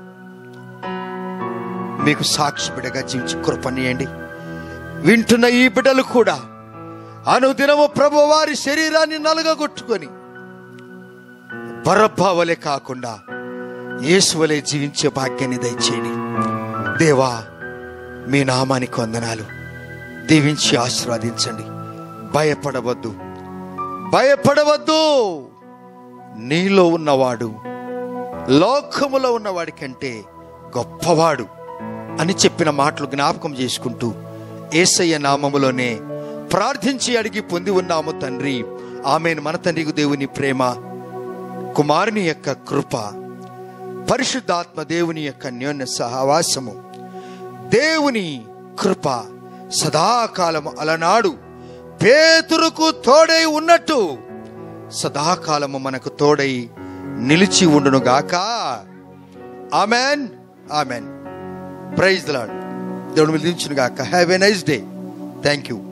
మీకు సాక్షి బిడగా జీవించి కృపనీయండి వింటున్న ఈ బిడ్డలు కూడా అనుదినము ప్రభు వారి శరీరాన్ని నలగగొట్టుకొని బరబ్బావలే కాకుండా యేసువలే జీవించే భాగ్యాన్ని దయచేయండి దేవా మీ నామానికి వందనాలు దీవించి ఆశీర్వదించండి భయపడవద్దు భయపడవద్దు నీలో ఉన్నవాడు లోకములో ఉన్నవాడి కంటే గొప్పవాడు అని చెప్పిన మాటలు జ్ఞాపకం చేసుకుంటూ ఏసయ్య నామములోనే ప్రార్థించి అడిగి పొంది ఉన్నాము తండ్రి ఆమెను మన తండ్రికి దేవుని ప్రేమ కుమారుని యొక్క కృప పరిశుద్ధాత్మ దేవుని యొక్క అన్యోన్య సహవాసము దేవుని కృప సదాకాలము అలనాడు పేతురుకు తోడై ఉన్నట్టు సదాకాలము మనకు తోడై నిలిచి ఉండునుగాక ఆమెన్ ఆమెన్ ప్రైజ్ లాడ్ దేవుడు మిలించునుగాక have a nice day thank you